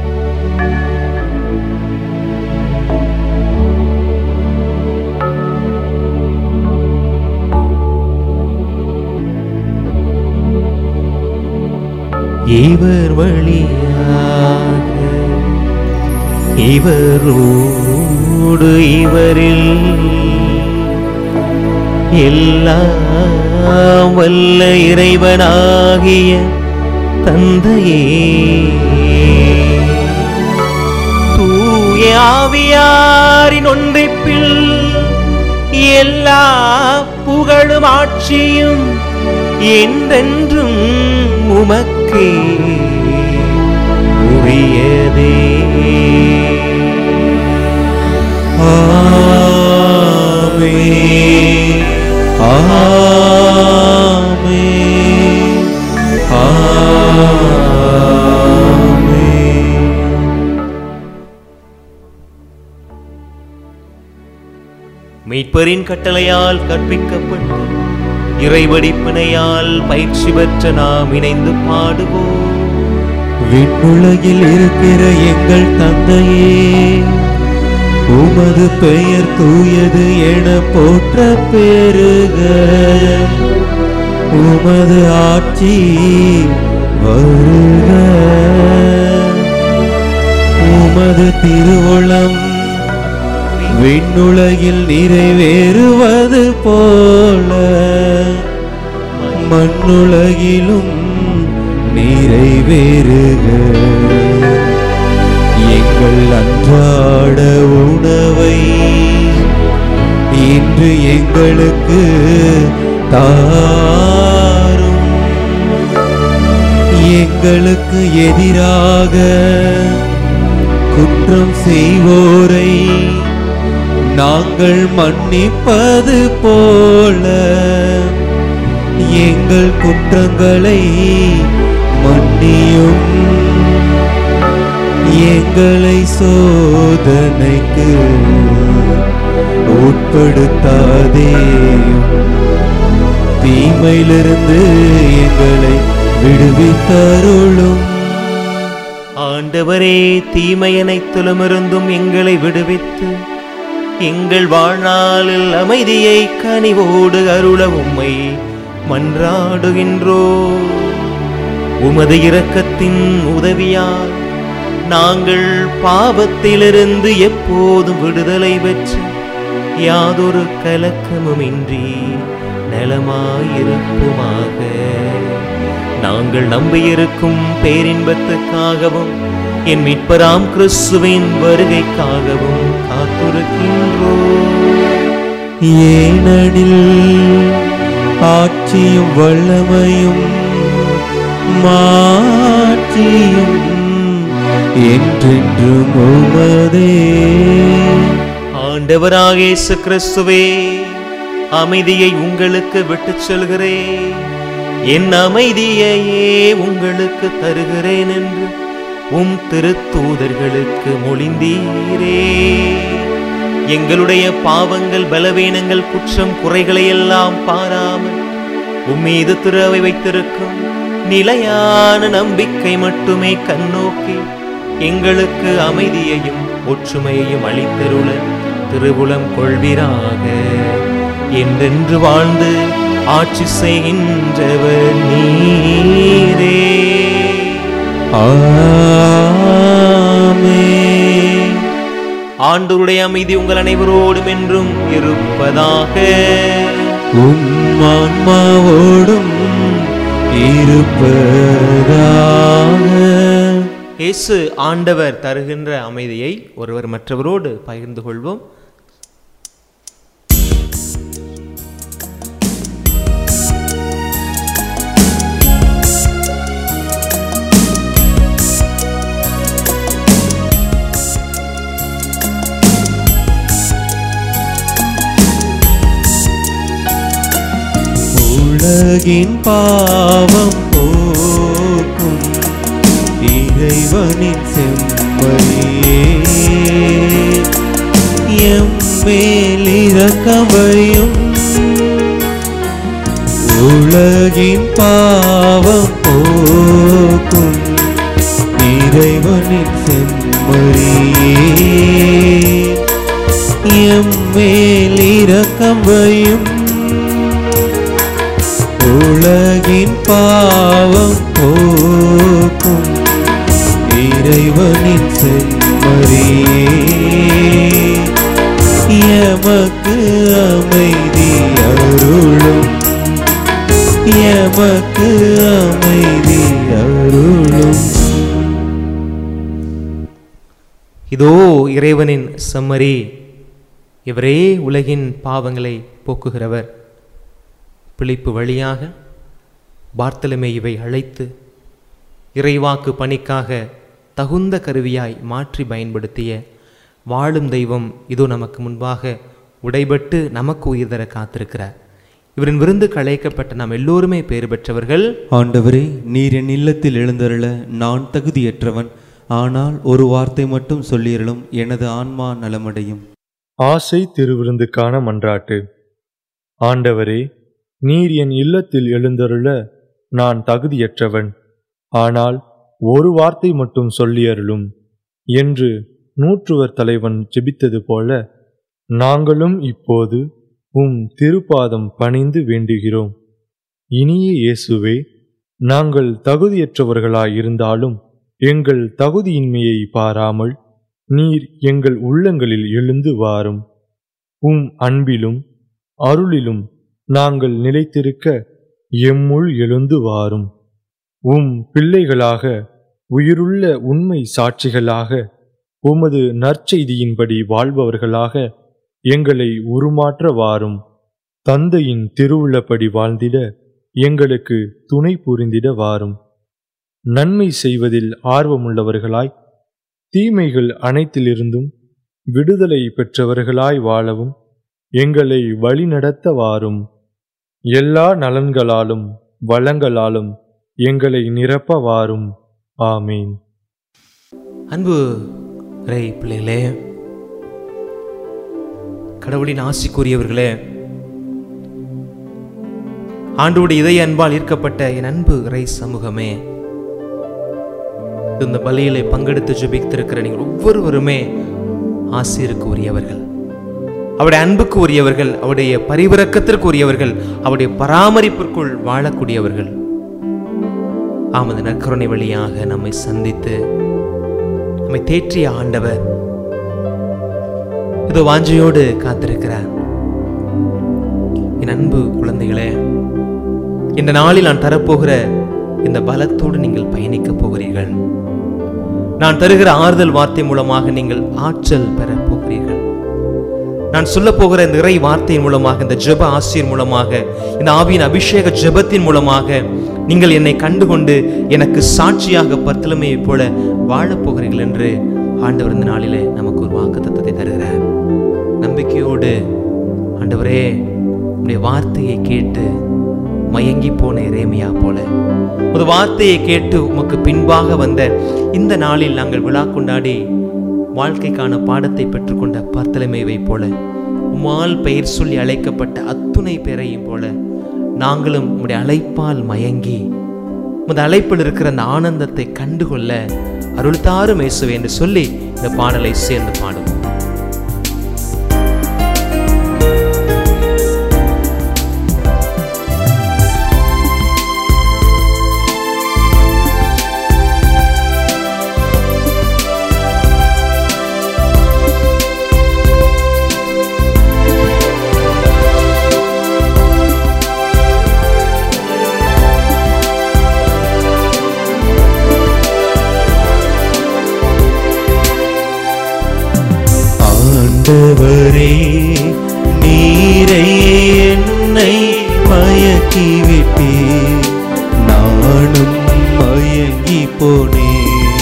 Speaker 1: இவர் வழியாக இவரோடு இவரில் எல்லாம் வல்ல இறைவனாகிய தந்தையே
Speaker 2: தூய ஆவியாரின் ஒன்றிப்பில் எல்லா புகழும் ஆட்சியும் என்றென்றும் உமக்கே உரியதே
Speaker 1: ஆமென் ஆமென் ஆமென்
Speaker 2: மீட்பரின் கட்டளையால் கற்பிக்கப்பட்டு இறைவடிப்பினையால் பயிற்சி பெற்ற நாம் இணைந்து பாடுவோம்
Speaker 1: விண்ணுலகில் இருக்கிற எங்கள் தந்தையே உமது பெயர் தூயது என போற்ற பெருக உமது ஆட்சி வருக உமது திருவுளம் விண்ணுலகில் நிறைவேறுவது போல மண்ணுலகிலும் நிறைவேறுக எங்கள் அன்றாட உணவை இன்று எங்களுக்கு தாரும் எங்களுக்கு எதிராக குற்றம் செய்வோரை நாங்கள் மன்னிப்பது போல எங்கள் குற்றங்களை மன்னியும் எங்களை சோதனைக்கு உட்படுத்தாதேயும் தீமையிலிருந்து எங்களை விடுவித்தருளும்
Speaker 2: ஆண்டவரே தீமை அனைத்திலுமிருந்தும் எங்களை விடுவித்து எங்கள் வாழ்நாளில் அமைதியை கனிவோடு அருள உம்மை மன்றாடுகின்றோ உமது இரக்கத்தின் உதவியால் நாங்கள் பாவத்திலிருந்து எப்போதும் விடுதலை பெற்று யாதொரு கலக்கமுமின்றி நலமாயிருப்புமாக நாங்கள் நம்பியிருக்கும் பேரின்பத்துக்காகவும் என் மீட்பராம் கிறிஸ்துவின் வருகைக்காகவும் காத்திருக்கின்றோம்
Speaker 1: ஏனெனில் ஆட்சியும் வல்லமையும் மாட்சியும் என்றென்றும் உமதே
Speaker 2: ஆண்டவராக இயேசு கிறிஸ்துவே அமைதியை உங்களுக்கு விட்டுச் செல்கிறேன் என் அமைதியையே உங்களுக்கு தருகிறேன் என்று உம் திருத்தூதர்களுக்கு மொழிந்தீரே எங்களுடைய பாவங்கள் பலவீனங்கள் குற்றம் குறைகளை எல்லாம் பாராமல் உம்மீது திறவை வைத்திருக்கும் நிலையான நம்பிக்கை மட்டுமே கண்ணோக்கி எங்களுக்கு அமைதியையும் ஒற்றுமையையும் அளித்தருள திருவுளம் கொள்வீராக என்றென்று வாழ்ந்து ஆட்சி செய்கின்றவர் நீரே
Speaker 1: ஆமென்
Speaker 2: ஆண்டவருடைய அமைதி உங்கள் அனைவரோடும் என்றும் இருப்பதாக
Speaker 1: உம் ஆன்மாவோடும் இருப்பதாக
Speaker 2: இயேசு ஆண்டவர் தருகின்ற அமைதியை ஒருவர் மற்றவரோடு பகிர்ந்து கொள்வோம்
Speaker 1: உலகின் பாவம் போக்கும் இறைவனின் செம்மறியே எம் மேல் இரக்கமையும் உலகின் பாவம் போக்கும் இறைவனின் செம்மறியே எம் மேல் இரக்கமையும் உலகின் பாவம் போக்கும் இறைவனின் செம்மறியே எமக்கு அமைதி அருளும் எமக்கு அமைதி அருளும்
Speaker 2: இதோ இறைவனின் செம்மறி இவரே உலகின் பாவங்களை போக்குகிறவர் பிழைப்பு வழியாக பார்த்தலமேயுவை அழைத்து இறைவாக்கு பணிக்காக தகுந்த கருவியாய் மாற்றி பயன்படுத்திய வாழும் தெய்வம் இதோ நமக்கு முன்பாக உடைபட்டு நமக்கு உயிர் தர காத்திருக்கிறார் இவரின் விருந்துக்கு அழைக்கப்பட்ட நாம் எல்லோருமே பேறு பெற்றவர்கள்
Speaker 1: ஆண்டவரே நீர் என் இல்லத்தில் எழுந்தருள நான் தகுதியற்றவன் ஆனால் ஒரு வார்த்தை மட்டும் சொல்லியருளும் எனது ஆன்மா நலமடையும்
Speaker 4: ஆசை திருவிருந்துக்கான மன்றாட்டு ஆண்டவரே நீர் என் இல்லத்தில் எழுந்தருள நான் தகுதியற்றவன் ஆனால் ஒரு வார்த்தை மட்டும் சொல்லியருளும் என்று நூற்றுவர் தலைவன் ஜெபித்தது போல நாங்களும் இப்போது உம் திருப்பாதம் பணிந்து வேண்டுகிறோம் இனிய இயேசுவே நாங்கள் தகுதியற்றவர்களாயிருந்தாலும் எங்கள் தகுதியின்மையை பாராமல் நீர் எங்கள் உள்ளங்களில் எழுந்து வாரும் உம் அன்பிலும் அருளிலும் நாங்கள் நிலைத்திருக்க எம்முள் எழுந்து வாரும் உம் பிள்ளைகளாக உயிருள்ள உண்மை சாட்சிகளாக உமது நற்செய்தியின்படி வாழ்பவர்களாக எங்களை உருமாற்ற வாரும் தந்தையின் திருவுள்ளப்படி வாழ்ந்திட எங்களுக்கு துணை புரிந்திட வாரும் நன்மை செய்வதில் ஆர்வமுள்ளவர்களாய் தீமைகள் அனைத்திலிருந்தும் விடுதலை பெற்றவர்களாய் வாழவும் எங்களை வழிநடத்த வாரும் எல்லா நலன்களாலும் வளங்களாலும் எங்களை நிரப்ப வாரும் ஆமீன்
Speaker 2: அன்பு இறை பிள்ளைகளே கடவுளின் ஆசிக்குரியவர்களே ஆண்டோடைய இதய அன்பால் ஈர்க்கப்பட்ட என் அன்பு இறை சமூகமே இந்த பலியிலே பங்கெடுத்து ஜெபித்திருக்கிற நீங்கள் ஒவ்வொருவருமே ஆசிரியருக்கு உரியவர்கள் அவருடைய அன்புக்கு உரியவர்கள் அவருடைய பரிவிரக்கத்திற்கு உரியவர்கள் அவருடைய பராமரிப்பிற்குள் வாழக்கூடியவர்கள் ஆமது நற்கருணை வழியாக நம்மை சந்தித்து நம்மை தேற்றிய ஆண்டவர் இதோ வாஞ்சையோடு காத்திருக்கிறார் என் அன்பு குழந்தைகளே இந்த நாளில் நான் தரப்போகிற இந்த பலத்தோடு நீங்கள் பயணிக்கப் போகிறீர்கள் நான் தருகிற ஆறுதல் வார்த்தை மூலமாக நீங்கள் ஆற்றல் பெறப் போகிறீர்கள் நான் சொல்ல போகிற இந்த இறை வார்த்தையின் மூலமாக இந்த ஜெப ஆசிரியர் மூலமாக இந்த ஆவியின் அபிஷேக ஜெபத்தின் மூலமாக நீங்கள் என்னை கண்டுகொண்டு எனக்கு சாட்சியாக பர்த்தலமையைப் போல வாழப் போகிறீர்கள் என்று ஆண்டவர் இந்த நாளிலே நமக்கு ஒரு வாக்கு தத்தத்தை தருகிறார் நம்பிக்கையோடு ஆண்டவரே உடைய வார்த்தையை கேட்டு மயங்கி போன ரேமியா போல ஒரு வார்த்தையை கேட்டு உமக்கு பின்பாக வந்த இந்த நாளில் நாங்கள் விழா கொண்டாடி வாழ்க்கைக்கான பாடத்தை பெற்றுக்கொண்ட பர்த்தலைமைவை போல உமால் பெயர் சொல்லி அழைக்கப்பட்ட அத்துணை பேரையும் போல நாங்களும் உம்முடைய அழைப்பால் மயங்கி உமது அழைப்பில் இருக்கிற அந்த ஆனந்தத்தை கண்டுகொள்ள அருள் தாரும் இயேசுவே என்று சொல்லி இந்த பாடலை சேர்ந்து பாடுவோம்
Speaker 1: ஆண்டவரே நீரை என்னை மயக்கிவிட்டே நானும் மயங்கி போனேன்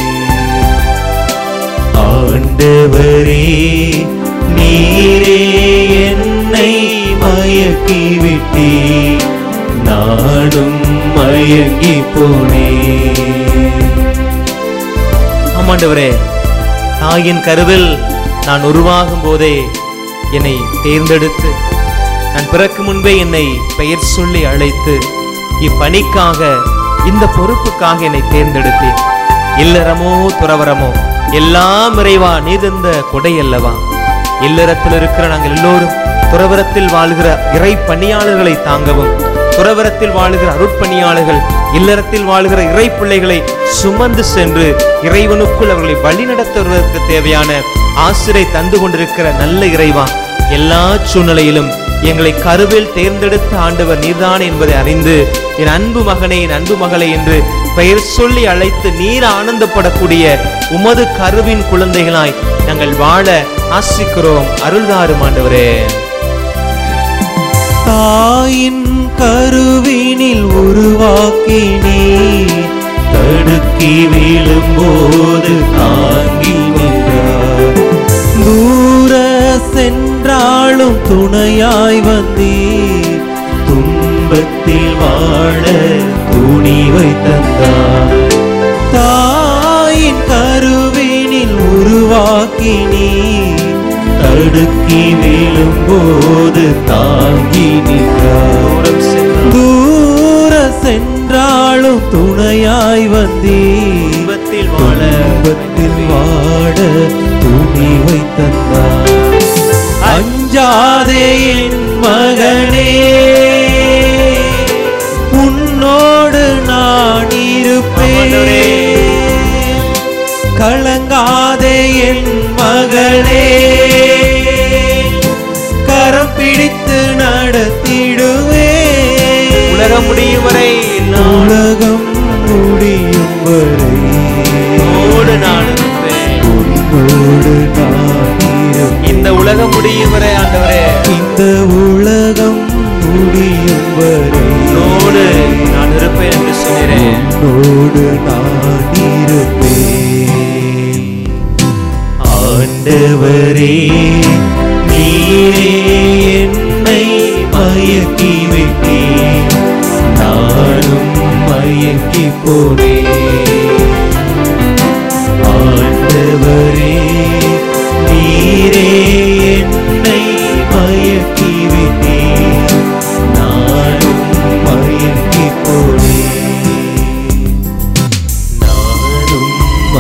Speaker 1: ஆண்டவரே நீரே என்னை மயக்கிவிட்டே நானும் மயங்கி போனேன்
Speaker 2: ஆமாண்டவரே தாயின் கருவில் நான் உருவாகும் போதே என்னை தேர்ந்தெடுத்து நான் பிறக்கும் முன்பே என்னை பெயர் சொல்லி அழைத்து இப்பணிக்காக இந்த பொறுப்புக்காக என்னை தேர்ந்தெடுத்தேன் இல்லறமோ துறவரமோ எல்லாம் இறைவா நீ தந்த கொடை அல்லவா இல்லறத்தில் இருக்கிற நாங்கள் எல்லோரும் துறவரத்தில் வாழ்கிற இறை பணியாளர்களை தாங்கவும் துறவரத்தில் வாழுகிற அருட்பணியாளர்கள் இல்லறத்தில் வாழுகிற இறை பிள்ளைகளை சுமந்து சென்று இறைவனுக்குள் அவர்களை வழிநடத்துவதற்கு தேவையான ஆசிரை தந்து கொண்டிருக்கிற நல்ல இறைவா எல்லா சூழ்நிலையிலும் எங்களை கருவில் தேர்ந்தெடுத்த ஆண்டவர் நீர்தான் என்பதை அறிந்து என் அன்பு மகனே என் அன்பு மகளே என்று பெயர் சொல்லி அழைத்து நீர் ஆனந்தப்படக்கூடிய உமது கருவின் குழந்தைகளாய் நாங்கள் வாழ ஆசிக்கிறோம் அருள்தாரும் ஆண்டவரே
Speaker 1: தாயின் கருவினில் உருவாக்கினே தடுக்கி விழும்போது தாங்கி நின்றார் தூர சென்றாலும் துணையாய் வந்தீர் துன்பத்தில் வாழ துணிவை தந்தார் தாயின் கருவினில் உருவாக்கினே தடுக்கி விழும்போது தாங்கி நின்றார் தூர சென்றாலும் துணையாய் வந்தீர்
Speaker 2: துன்பத்தில் வாழ
Speaker 1: துன்பத்தில் வாட துணிவை தந்தார் அஞ்சாதே என் மகனே உன்னோடு நான் இருப்பேன் கலங்காதே என் மகளே கரம் பிடித்து நடத்திடுவே
Speaker 2: உலகம் முடியும் வரை நான்
Speaker 1: உலகம் முடியும் வரை
Speaker 2: உன்னோடு நான் இருப்பேன்
Speaker 1: உன்னோடு நான் இருப்பேன்.
Speaker 2: இந்த உலகம் முடியும் வரை ஆண்டவரே
Speaker 1: இந்த உலகம் முடியும் வரை
Speaker 2: உன்னோடு நான் இருப்பேன் என்று சொல்கிறேன்
Speaker 1: உன்னோடு நான் இருப்பேன் ஆண்டவரே நீரே என்னை மயக்கி விட்டேன் நானும் மயக்கி போனேன் ஆண்டவரே நீரே என்னை மயக்கி விட்டேன் நானும் மயக்கி போனேன் நானும்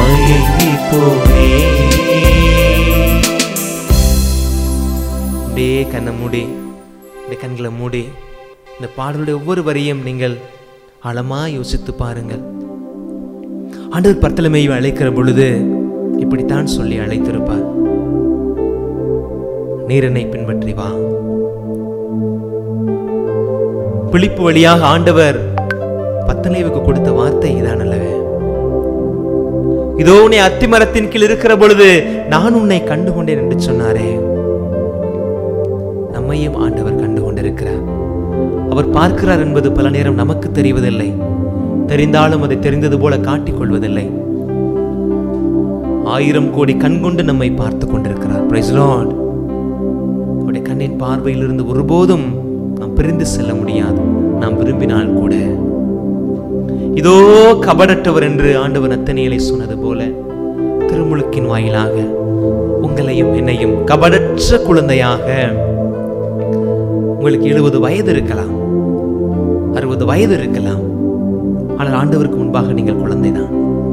Speaker 1: மயங்கி போனேன்
Speaker 2: அப்படியே கண்ணை மூடி இந்த கண்களை மூடி இந்த பாடலுடைய ஒவ்வொரு வரியும் நீங்கள் ஆழமா யோசித்து பாருங்கள் ஆண்டவர் பர்த்தலமையை அழைக்கிற பொழுது இப்படித்தான் சொல்லி அழைத்திருப்பார் நீர் என்னை பின்பற்றி வா பிழிப்பு வழியாக ஆண்டவர் பத்தலேவுக்கு கொடுத்த வார்த்தை இதான் அல்லவே இதோ உன்னை அத்திமரத்தின் கீழ் இருக்கிற பொழுது நான் உன்னை கண்டு கொண்டேன் என்று சொன்னாரே நம்மையும் ஆண்டவர் கண்டு கொண்டிருக்கிறார் அவர் பார்க்கிறார் என்பது பல நேரம் நமக்கு தெரிவதில்லை தெரிந்தாலும் அதை தெரிந்தது போல காட்டிக் கொள்வதில்லை ஆயிரம் கோடி கண் கொண்டு நம்மை பார்த்து கொண்டிருக்கிறார் Praise the Lord. அவருடைய கண்ணின் பார்வையிலிருந்து ஒருபோதும் நாம் பிரிந்து செல்ல முடியாது நாம் விரும்பினால் கூட இதோ கபடற்றவர் என்று ஆண்டவர் அத்தனையிலே சொன்னது போல திருமுழுக்கின் வாயிலாக உங்களையும் என்னையும் கபடற்ற குழந்தையாக உங்களுக்கு எழுபது வயது இருக்கலாம் அறுபது வயது இருக்கலாம் ஆனால் ஆண்டவருக்கு முன்பாக நீங்கள் குழந்தைதான்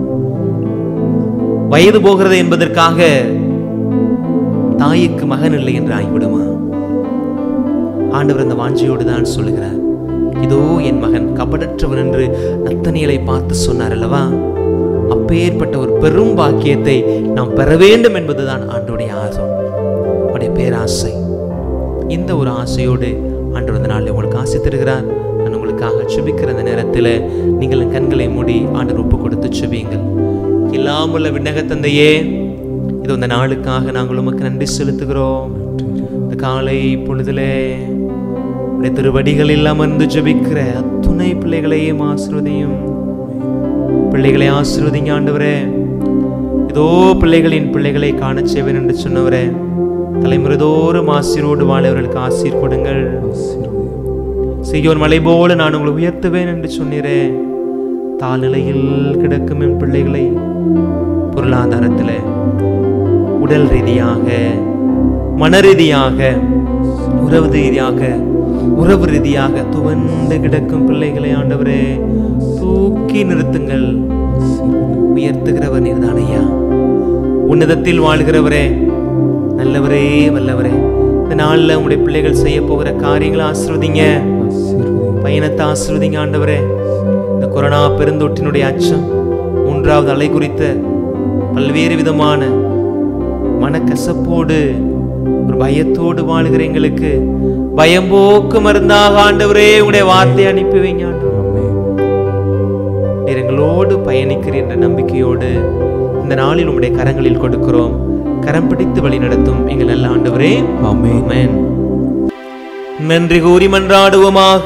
Speaker 2: வயது போகிறது என்பதற்காக தாய்க்கு மகன் இல்லை என்று ஆகிவிடுமா ஆண்டவர் அந்த வாஞ்சியோடு தான் சொல்லுகிறார் இதோ என் மகன் கபடற்றவன் என்று நத்தனியலை பார்த்து சொன்னார் அல்லவா அப்பேற்பட்ட ஒரு பெரும் பாக்கியத்தை நாம் பெற வேண்டும் என்பதுதான் ஆண்டோடைய ஆசை அவருடைய பேராசை இந்த ஒரு ஆசையோடு ஆண்டவர் இந்த நாளில் உங்களுக்கு ஆசை தருகிறார் நான் உங்களுக்காக சுபிக்கிற அந்த நேரத்தில் நீங்கள் என் கண்களை மூடி ஆண்டவர் ஒப்பு கொடுத்து சுபியுங்கள் எல்லாம் உள்ள விண்ணக தந்தையே இது இந்த நாளுக்காக நாங்கள் உமக்கு நன்றி செலுத்துகிறோம் இந்த காலை பொழுதிலே உடைய திருவடிகளில் அமர்ந்து ஜெபிக்கிற அத்துணை பிள்ளைகளையும் ஆசிர்வதியும் பிள்ளைகளை ஆசிர்வதிங்க ஆண்டவரே இதோ பிள்ளைகளின் பிள்ளைகளை காணச் செய்வேன் என்று சொன்னவரே தலைமுறைதோறும் ஆசிரோடு வாழவர்களுக்கு ஆசீர் கொடுங்கள் செய்யோர் மலை போல நான் உங்களை உயர்த்துவேன் என்று சொன்னீரே தாழ்நிலையில் கிடக்கும் என் பிள்ளைகளை பொருளாதாரத்தில் உடல் ரீதியாக மன ரீதியாக உறவு ரீதியாக உறவு ரீதியாக துவண்டு கிடக்கும் பிள்ளைகளை ஆண்டவரே தூக்கி நிறுத்துங்கள் உயர்த்துகிறவர் நீர்தானையா உன்னதத்தில் வாழ்கிறவரே நல்லவரே வல்லவரே இந்த நாளில் உங்களுடைய பிள்ளைகள் செய்ய போகிற காரியங்களை ஆசிர்வதிங்க பயணத்தை ஆசிர்வதிங்க ஆண்டவரே இந்த கொரோனா பெருந்தொற்றினுடைய அச்சம் மூன்றாவது அலை குறித்த பல்வேறு விதமான மனக்கசப்போடு ஒரு பயத்தோடு வாழுகிற எங்களுக்கு பயம் போக்கு மருந்தாக ஆண்டவரே உங்களுடைய வார்த்தை அனுப்பி வைங்க ஆண்டவரே நீர் எங்களோடு பயணிக்கிறீர் என்ற நம்பிக்கையோடு இந்த நாளில் உம்முடைய கரங்களில் கொடுக்கிறோம் கரம் பிடித்து வழி நடத்தும் எங்கள் நல்ல ஆண்டவரே
Speaker 1: ஆமென்.
Speaker 2: ஆமென். நன்றி கூறி மன்றாடுவோமாக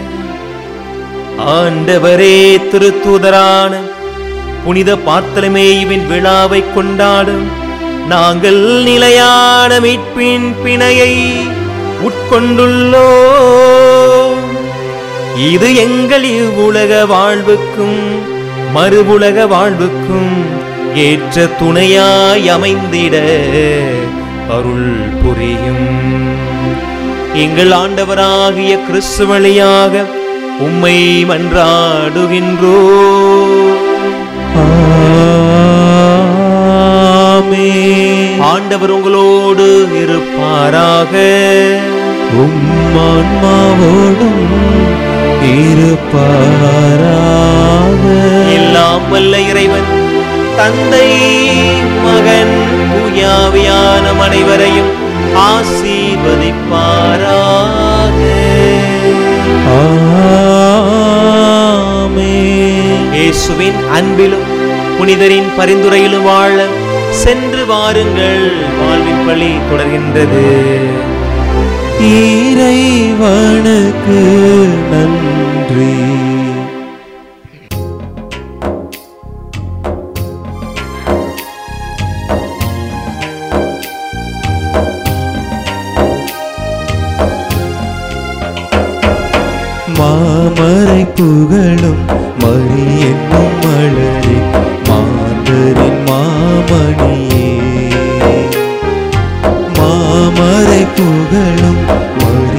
Speaker 2: ஆண்டவரே திருத்தூதரான புனித பார்த்தலமேயுவின் விழாவை கொண்டாடும் நாங்கள் நிலையான மீட்பின் பிணையை உட்கொண்டுள்ளோம் இது எங்கள் இவ்வுலக வாழ்வுக்கும் மறுவுலக வாழ்வுக்கும் ஏற்ற துணையாய் அமைந்திட அருள் புரியும் எங்கள் ஆண்டவராகிய கிறிஸ்து வழியாக உம்மை மன்றாடுகின்றோ
Speaker 1: ஆமென்.
Speaker 2: ஆண்டவர் உங்களோடு இருப்பாராக
Speaker 1: உம்மான்மாவோடும் இருப்பாராக
Speaker 2: எல்லாம் வல்ல இறைவன் தந்தை மகன் தூயாவியான அனைவரையும் ஆசீர்வதிப்பாராக
Speaker 1: ஆமென்.
Speaker 2: இயேசுவின் அன்பிலும் புனிதரின் பரிந்துரையிலும் வாழ சென்று வாருங்கள் வாழ்வின் பழி தொடர்கின்றது
Speaker 1: இறைவனுக்கு நன்றி மாமரை புகழும் மணி என்னும் மலரே மாந்தரின் மாமணியே மாமரை புகழும் மறி